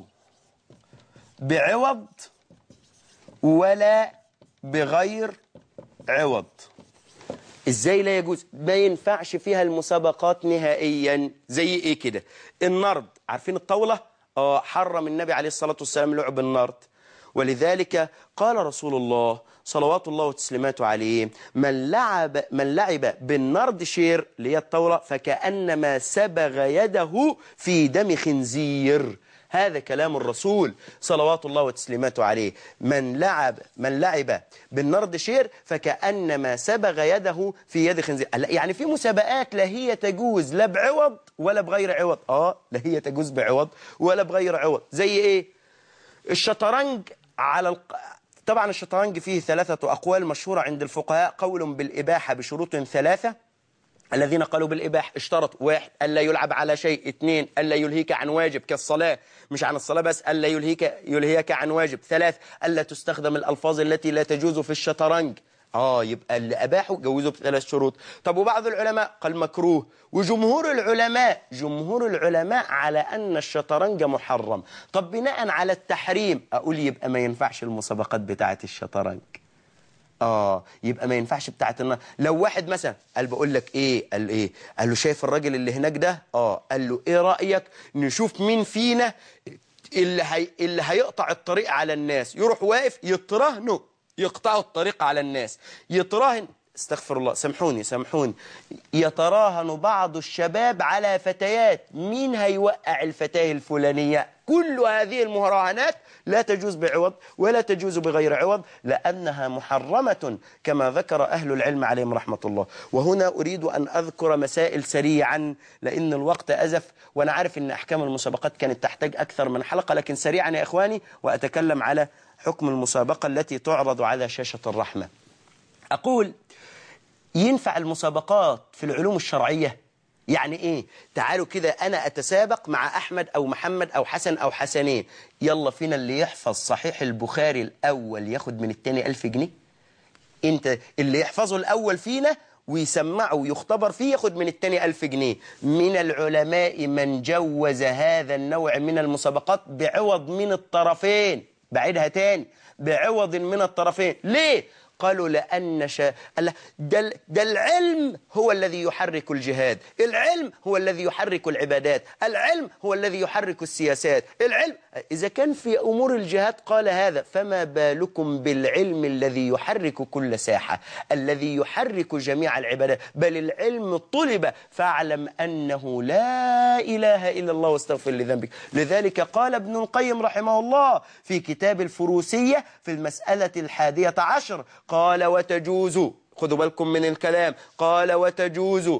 بعوض ولا بغير عوض ازاي لا يجوز ما ينفعش فيها المسابقات نهائيا زي ايه كده النرد عارفين الطاولة اه حرم النبي عليه الصلاة والسلام لعب النرد ولذلك قال رسول الله صلوات الله وتسليماته عليه من لعب من لعب بالنرد شير اللي هي الطاولة فكأنما سبغ يده في دم خنزير هذا كلام الرسول صلوات الله وتسليماته عليه من لعب من لعب بالنرد شير فكأنما سبغ يده في يد خنزير يعني في مسابقات لا هي تجوز لا بعوض ولا بغير عوض اه لا هي تجوز بعوض ولا بغير عوض زي ايه الشطرنج على الق... طبعا الشطرنج فيه ثلاثة أقوال مشهورة عند الفقهاء قول بالإباحة بشروط ثلاثة الذين قالوا بالإباحة اشترط واحد ألا يلعب على شيء اثنين ألا يلهيك عن واجب كالصلاة مش عن الصلاة بس ألا يلهيك يلهيك عن واجب ثلاث ألا تستخدم الألفاظ التي لا تجوز في الشطرنج آه يبقى اللي أباحوا جوزوا بثلاث شروط طب وبعض العلماء قال مكروه وجمهور العلماء جمهور العلماء على أن الشطرنج محرم طب بناء على التحريم أقول يبقى ما ينفعش المسابقات بتاعة الشطرنج اه يبقى ما ينفعش بتاعت النار لو واحد مثلا قال بقول لك ايه قال ايه قال له شايف الراجل اللي هناك ده اه قال له ايه رايك نشوف مين فينا اللي هي اللي هيقطع الطريق على الناس يروح واقف يترهنوا يقطعوا الطريق على الناس يتراهن استغفر الله سامحوني سامحوني يتراهن بعض الشباب على فتيات مين هيوقع الفتاة الفلانية كل هذه المراهنات لا تجوز بعوض ولا تجوز بغير عوض لأنها محرمة كما ذكر أهل العلم عليهم رحمة الله وهنا أريد أن أذكر مسائل سريعا لأن الوقت أزف وأنا عارف أن أحكام المسابقات كانت تحتاج أكثر من حلقة لكن سريعا يا إخواني وأتكلم على حكم المسابقة التي تعرض على شاشة الرحمة أقول ينفع المسابقات في العلوم الشرعية يعني ايه تعالوا كده انا اتسابق مع احمد او محمد او حسن او حسنين يلا فينا اللي يحفظ صحيح البخاري الاول ياخد من التاني الف جنيه انت اللي يحفظه الاول فينا ويسمعه ويختبر فيه ياخد من التاني ألف جنيه من العلماء من جوز هذا النوع من المسابقات بعوض من الطرفين بعيدها تاني بعوض من الطرفين ليه؟ قالوا لأن شا... ده, ده العلم هو الذي يحرك الجهاد العلم هو الذي يحرك العبادات العلم هو الذي يحرك السياسات العلم إذا كان في أمور الجهاد قال هذا فما بالكم بالعلم الذي يحرك كل ساحة الذي يحرك جميع العبادات بل العلم طلب فاعلم أنه لا إله إلا الله واستغفر لذنبك لذلك قال ابن القيم رحمه الله في كتاب الفروسية في المسألة الحادية عشر قال وتجوز خذوا بالكم من الكلام قال وتجوز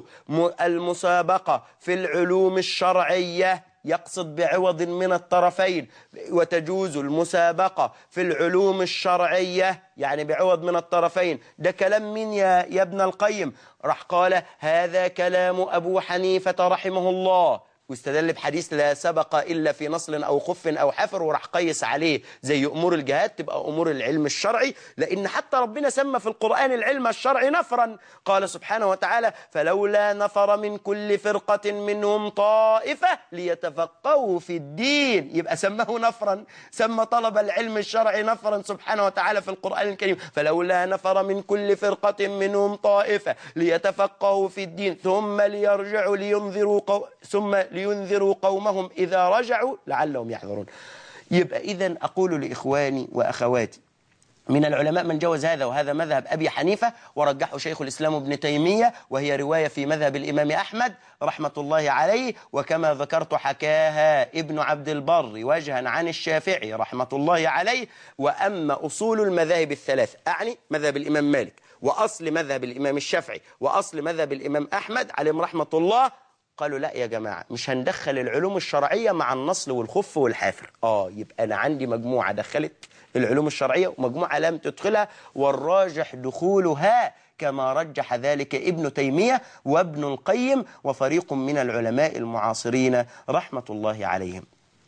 المسابقة في العلوم الشرعية يقصد بعوض من الطرفين وتجوز المسابقة في العلوم الشرعية يعني بعوض من الطرفين ده كلام مين يا, يا ابن القيم راح قال هذا كلام أبو حنيفة رحمه الله واستدل بحديث لا سبق إلا في نصل أو خف أو حفر وراح قيس عليه زي أمور الجهاد تبقى أمور العلم الشرعي لأن حتى ربنا سمى في القرآن العلم الشرعي نفرا قال سبحانه وتعالى فلولا نفر من كل فرقة منهم طائفة ليتفقهوا في الدين يبقى سماه نفرا سمى طلب العلم الشرعي نفرا سبحانه وتعالى في القرآن الكريم فلولا نفر من كل فرقة منهم طائفة ليتفقهوا في الدين ثم ليرجعوا لينذروا قو... ثم لينذروا قومهم إذا رجعوا لعلهم يحذرون يبقى إذا أقول لإخواني وأخواتي من العلماء من جوز هذا وهذا مذهب أبي حنيفة ورجحه شيخ الإسلام ابن تيمية وهي رواية في مذهب الإمام أحمد رحمة الله عليه وكما ذكرت حكاها ابن عبد البر وجها عن الشافعي رحمة الله عليه وأما أصول المذاهب الثلاث أعني مذهب الإمام مالك وأصل مذهب الإمام الشافعي وأصل مذهب الإمام أحمد عليهم رحمة الله قالوا لا يا جماعة مش هندخل العلوم الشرعية مع النصل والخف والحافر آه يبقى أنا عندي مجموعة دخلت العلوم الشرعية ومجموعة لم تدخلها والراجح دخولها كما رجح ذلك ابن تيمية وابن القيم وفريق من العلماء المعاصرين رحمة الله عليهم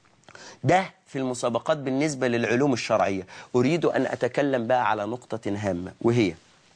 ده في المسابقات بالنسبة للعلوم الشرعية أريد أن أتكلم بقى على نقطة هامة وهي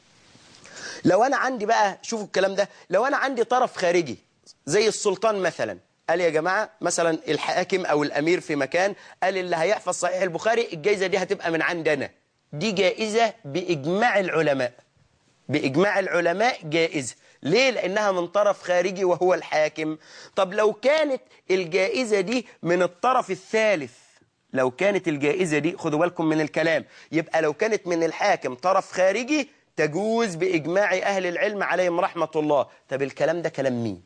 لو أنا عندي بقى شوفوا الكلام ده لو أنا عندي طرف خارجي زي السلطان مثلا قال يا جماعة مثلا الحاكم أو الأمير في مكان قال اللي هيحفظ صحيح البخاري الجايزة دي هتبقى من عندنا دي جائزة بإجماع العلماء بإجماع العلماء جائزة ليه؟ لأنها من طرف خارجي وهو الحاكم طب لو كانت الجائزة دي من الطرف الثالث لو كانت الجائزة دي خدوا بالكم من الكلام يبقى لو كانت من الحاكم طرف خارجي تجوز بإجماع أهل العلم عليهم رحمة الله طب الكلام ده كلام مين؟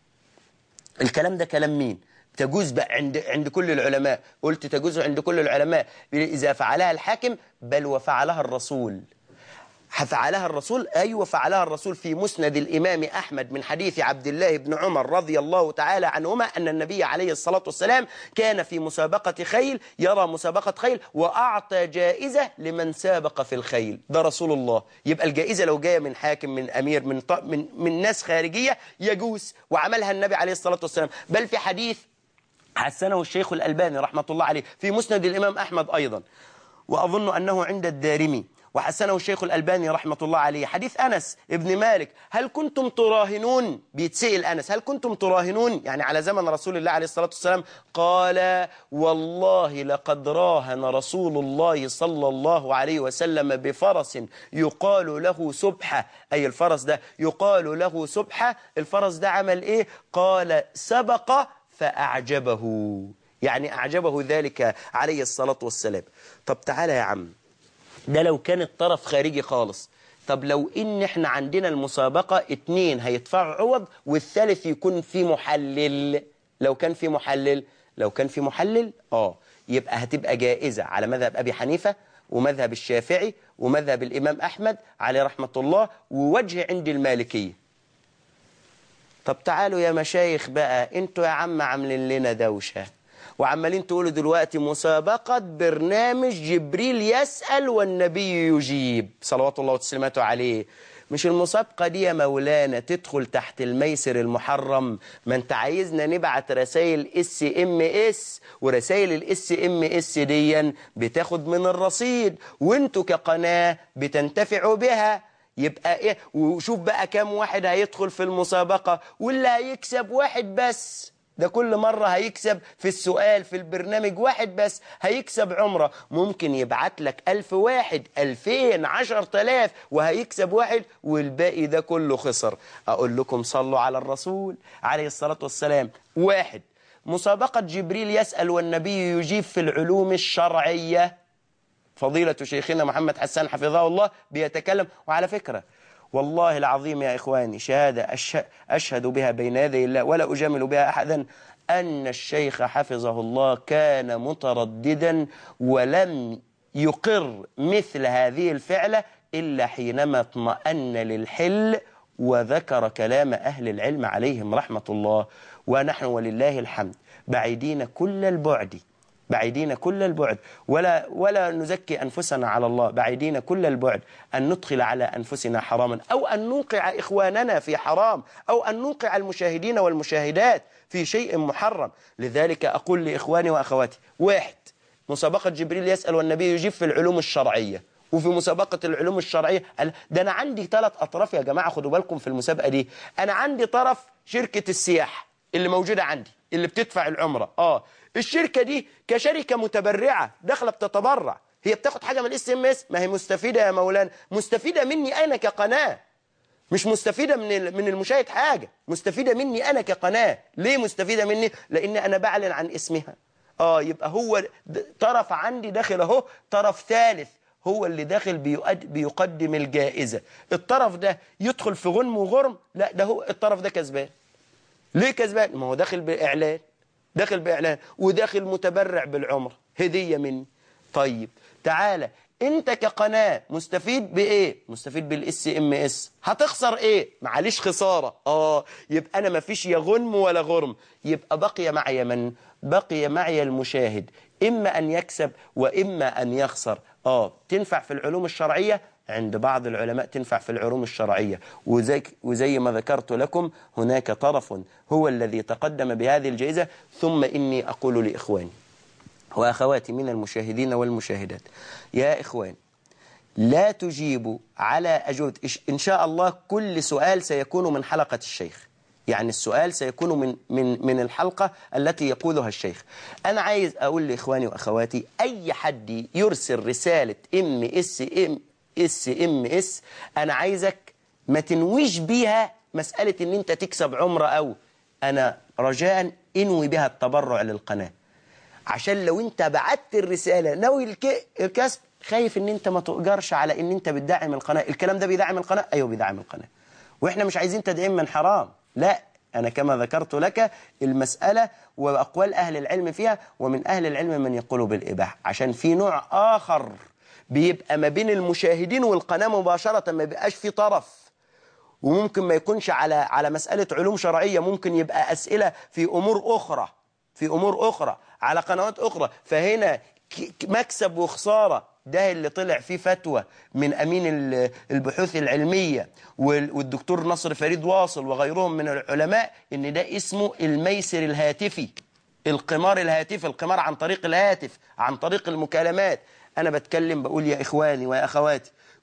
الكلام ده كلام مين تجوز بقى عند عند كل العلماء قلت تجوز عند كل العلماء إذا فعلها الحاكم بل وفعلها الرسول فعلها الرسول أيوة فعلها الرسول في مسند الإمام أحمد من حديث عبد الله بن عمر رضي الله تعالى عنهما أن النبي عليه الصلاة والسلام كان في مسابقة خيل يرى مسابقة خيل وأعطى جائزة لمن سابق في الخيل ده رسول الله يبقى الجائزة لو جاية من حاكم من أمير من, ط... من, من ناس خارجية يجوز وعملها النبي عليه الصلاة والسلام بل في حديث حسنه الشيخ الألباني رحمة الله عليه في مسند الإمام أحمد أيضا وأظن أنه عند الدارمي وحسنه الشيخ الألباني رحمة الله عليه حديث أنس ابن مالك هل كنتم تراهنون بيتسئل أنس هل كنتم تراهنون يعني على زمن رسول الله عليه الصلاة والسلام قال والله لقد راهن رسول الله صلى الله عليه وسلم بفرس يقال له سبحة أي الفرس ده يقال له سبحة الفرس ده عمل إيه قال سبق فأعجبه يعني أعجبه ذلك عليه الصلاة والسلام طب تعالى يا عم ده لو كان الطرف خارجي خالص طب لو ان احنا عندنا المسابقة اتنين هيدفعوا عوض والثالث يكون في محلل لو كان في محلل لو كان في محلل اه يبقى هتبقى جائزة على مذهب ابي حنيفة ومذهب الشافعي ومذهب الامام احمد عليه رحمة الله ووجه عند المالكية طب تعالوا يا مشايخ بقى انتوا يا عم عاملين لنا دوشة وعمالين تقولوا دلوقتي مسابقة برنامج جبريل يسأل والنبي يجيب صلوات الله وتسليماته عليه مش المسابقة دي يا مولانا تدخل تحت الميسر المحرم ما انت عايزنا نبعت رسائل اس ام اس ورسائل الاس ام اس دي بتاخد من الرصيد وانتوا كقناة بتنتفعوا بها يبقى ايه وشوف بقى كام واحد هيدخل في المسابقة واللي هيكسب واحد بس ده كل مرة هيكسب في السؤال في البرنامج واحد بس هيكسب عمرة ممكن يبعت لك ألف واحد ألفين عشر تلاف وهيكسب واحد والباقي ده كله خسر أقول لكم صلوا على الرسول عليه الصلاة والسلام واحد مسابقة جبريل يسأل والنبي يجيب في العلوم الشرعية فضيلة شيخنا محمد حسان حفظه الله بيتكلم وعلى فكرة والله العظيم يا إخواني شهادة أشهد بها بين يدي الله ولا أجامل بها أحدا أن الشيخ حفظه الله كان مترددا ولم يقر مثل هذه الفعلة إلا حينما اطمأن للحل وذكر كلام أهل العلم عليهم رحمة الله ونحن ولله الحمد بعيدين كل البعد بعيدين كل البعد ولا ولا نزكي أنفسنا على الله بعيدين كل البعد أن ندخل على أنفسنا حراما أو أن نوقع إخواننا في حرام أو أن نوقع المشاهدين والمشاهدات في شيء محرم لذلك أقول لإخواني وأخواتي واحد مسابقة جبريل يسأل والنبي يجيب في العلوم الشرعية وفي مسابقة العلوم الشرعية ده أنا عندي ثلاث أطراف يا جماعة خدوا بالكم في المسابقة دي أنا عندي طرف شركة السياحة اللي موجودة عندي اللي بتدفع العمرة آه الشركة دي كشركة متبرعة داخله بتتبرع هي بتاخد حاجة من الاس ام اس ما هي مستفيدة يا مولانا مستفيدة مني أنا كقناة مش مستفيدة من من المشاهد حاجة مستفيدة مني أنا كقناة ليه مستفيدة مني لأن أنا بعلن عن اسمها آه يبقى هو طرف عندي داخل أهو طرف ثالث هو اللي داخل بيقدم الجائزة الطرف ده يدخل في غنم وغرم لا ده هو الطرف ده كسبان ليه كسبان ما هو داخل بإعلان داخل بإعلان وداخل متبرع بالعمر هدية مني طيب تعالى انت كقناة مستفيد بايه مستفيد بالاس ام اس هتخسر ايه معليش خسارة اه يبقى انا مفيش يا غنم ولا غرم يبقى بقي معي من بقي معي المشاهد اما ان يكسب واما ان يخسر اه تنفع في العلوم الشرعية عند بعض العلماء تنفع في العلوم الشرعية وزي, وزي ما ذكرت لكم هناك طرف هو الذي تقدم بهذه الجائزة ثم إني أقول لإخواني وأخواتي من المشاهدين والمشاهدات يا إخوان لا تجيبوا على أجوبة إن شاء الله كل سؤال سيكون من حلقة الشيخ يعني السؤال سيكون من من من الحلقة التي يقولها الشيخ أنا عايز أقول لإخواني وأخواتي أي حد يرسل رسالة ام اس ام اس ام اس انا عايزك ما تنويش بيها مسألة ان انت تكسب عمرة او انا رجاء انوي بها التبرع للقناة عشان لو انت بعت الرسالة ناوي الكسب خايف ان انت ما تؤجرش على ان انت بتدعم القناة الكلام ده بيدعم القناة ايوه بيدعم القناة واحنا مش عايزين تدعيم من حرام لا أنا كما ذكرت لك المسألة وأقوال أهل العلم فيها ومن أهل العلم من يقول بالإباحة عشان في نوع آخر بيبقى ما بين المشاهدين والقناة مباشرة ما بيبقاش في طرف وممكن ما يكونش على على مسألة علوم شرعية ممكن يبقى أسئلة في أمور أخرى في أمور أخرى على قنوات أخرى فهنا مكسب وخسارة ده اللي طلع فيه فتوى من أمين البحوث العلمية والدكتور نصر فريد واصل وغيرهم من العلماء إن ده اسمه الميسر الهاتفي القمار الهاتفي القمار عن طريق الهاتف عن طريق المكالمات أنا بتكلم بقول يا إخواني ويا أخواتي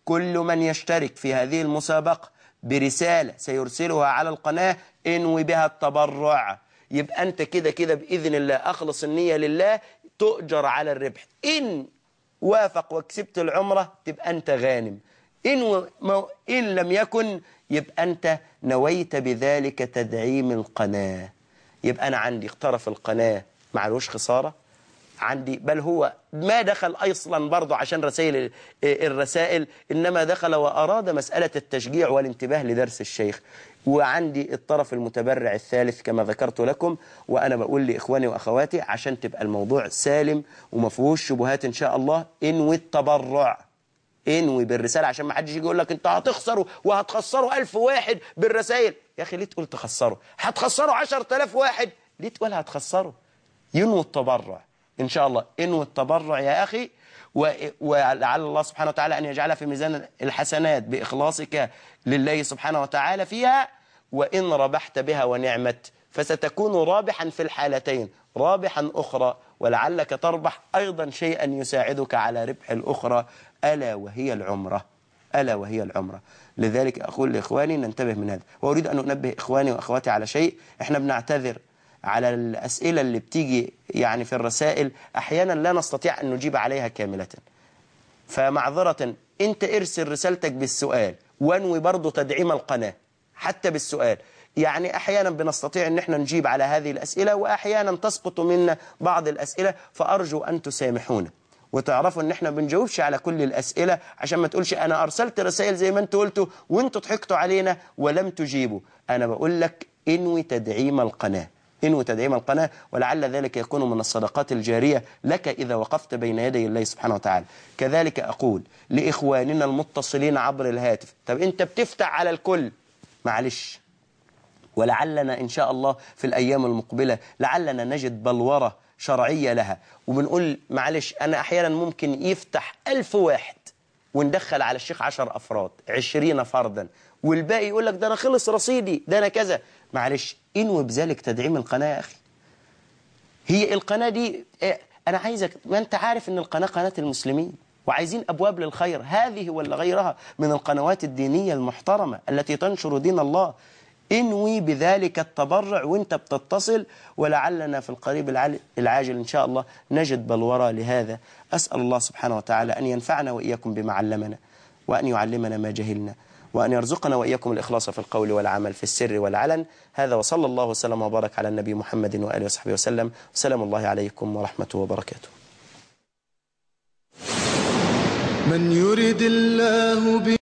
كل من يشترك في هذه المسابقة برسالة سيرسلها على القناة انوي بها التبرع يبقى أنت كده كده بإذن الله أخلص النية لله تؤجر على الربح إن وافق وكسبت العمرة تبقى أنت غانم إن, و... مو... إن لم يكن يبقى أنت نويت بذلك تدعيم القناة يبقى أنا عندي اقترف القناة معلوش خسارة عندي بل هو ما دخل أصلا برضه عشان رسائل الرسائل إنما دخل وأراد مسألة التشجيع والانتباه لدرس الشيخ وعندي الطرف المتبرع الثالث كما ذكرت لكم وأنا بقول لإخواني وأخواتي عشان تبقى الموضوع سالم وما فيهوش شبهات إن شاء الله انوي التبرع انوي بالرسالة عشان ما حدش يجي يقول لك انت هتخسروا وهتخسروا ألف واحد بالرسائل يا أخي ليه تقول تخسروا هتخسروا عشر تلاف واحد ليه تقول هتخسروا ينوي التبرع إن شاء الله انوي التبرع يا أخي ولعل الله سبحانه وتعالى أن يجعلها في ميزان الحسنات بإخلاصك لله سبحانه وتعالى فيها وإن ربحت بها ونعمت فستكون رابحا في الحالتين رابحا أخرى ولعلك تربح أيضا شيئا يساعدك على ربح الأخرى ألا وهي العمرة ألا وهي العمرة لذلك أقول لإخواني ننتبه من هذا وأريد أن أنبه إخواني وأخواتي على شيء إحنا بنعتذر على الأسئلة اللي بتيجي يعني في الرسائل أحيانا لا نستطيع أن نجيب عليها كاملة فمعذرة أنت ارسل رسالتك بالسؤال وانوي برضو تدعيم القناة حتى بالسؤال يعني أحيانا بنستطيع أن احنا نجيب على هذه الأسئلة وأحيانا تسقط منا بعض الأسئلة فأرجو أن تسامحونا وتعرفوا ان احنا بنجاوبش على كل الأسئلة عشان ما تقولش انا ارسلت رسائل زي ما انتوا قلتوا وانتوا ضحكتوا علينا ولم تجيبوا انا بقول لك انوي تدعيم القناة انوي تدعيم القناة ولعل ذلك يكون من الصدقات الجارية لك إذا وقفت بين يدي الله سبحانه وتعالى كذلك أقول لإخواننا المتصلين عبر الهاتف طب أنت بتفتح على الكل معلش ولعلنا إن شاء الله في الأيام المقبلة لعلنا نجد بلورة شرعية لها وبنقول معلش أنا أحيانا ممكن يفتح ألف واحد وندخل على الشيخ عشر أفراد عشرين فردا والباقي يقول لك ده أنا خلص رصيدي ده أنا كذا معلش انوي بذلك تدعيم القناة يا أخي هي القناة دي أنا عايزك ما أنت عارف أن القناة قناة المسلمين وعايزين أبواب للخير هذه ولا غيرها من القنوات الدينية المحترمة التي تنشر دين الله انوي بذلك التبرع وانت بتتصل ولعلنا في القريب العاجل إن شاء الله نجد بلورة لهذا أسأل الله سبحانه وتعالى أن ينفعنا وإياكم بما علمنا وأن يعلمنا ما جهلنا وأن يرزقنا وإياكم الإخلاص في القول والعمل في السر والعلن هذا وصلى الله وسلم وبارك على النبي محمد وآله وصحبه وسلم وسلام الله عليكم ورحمته وبركاته من يرد الله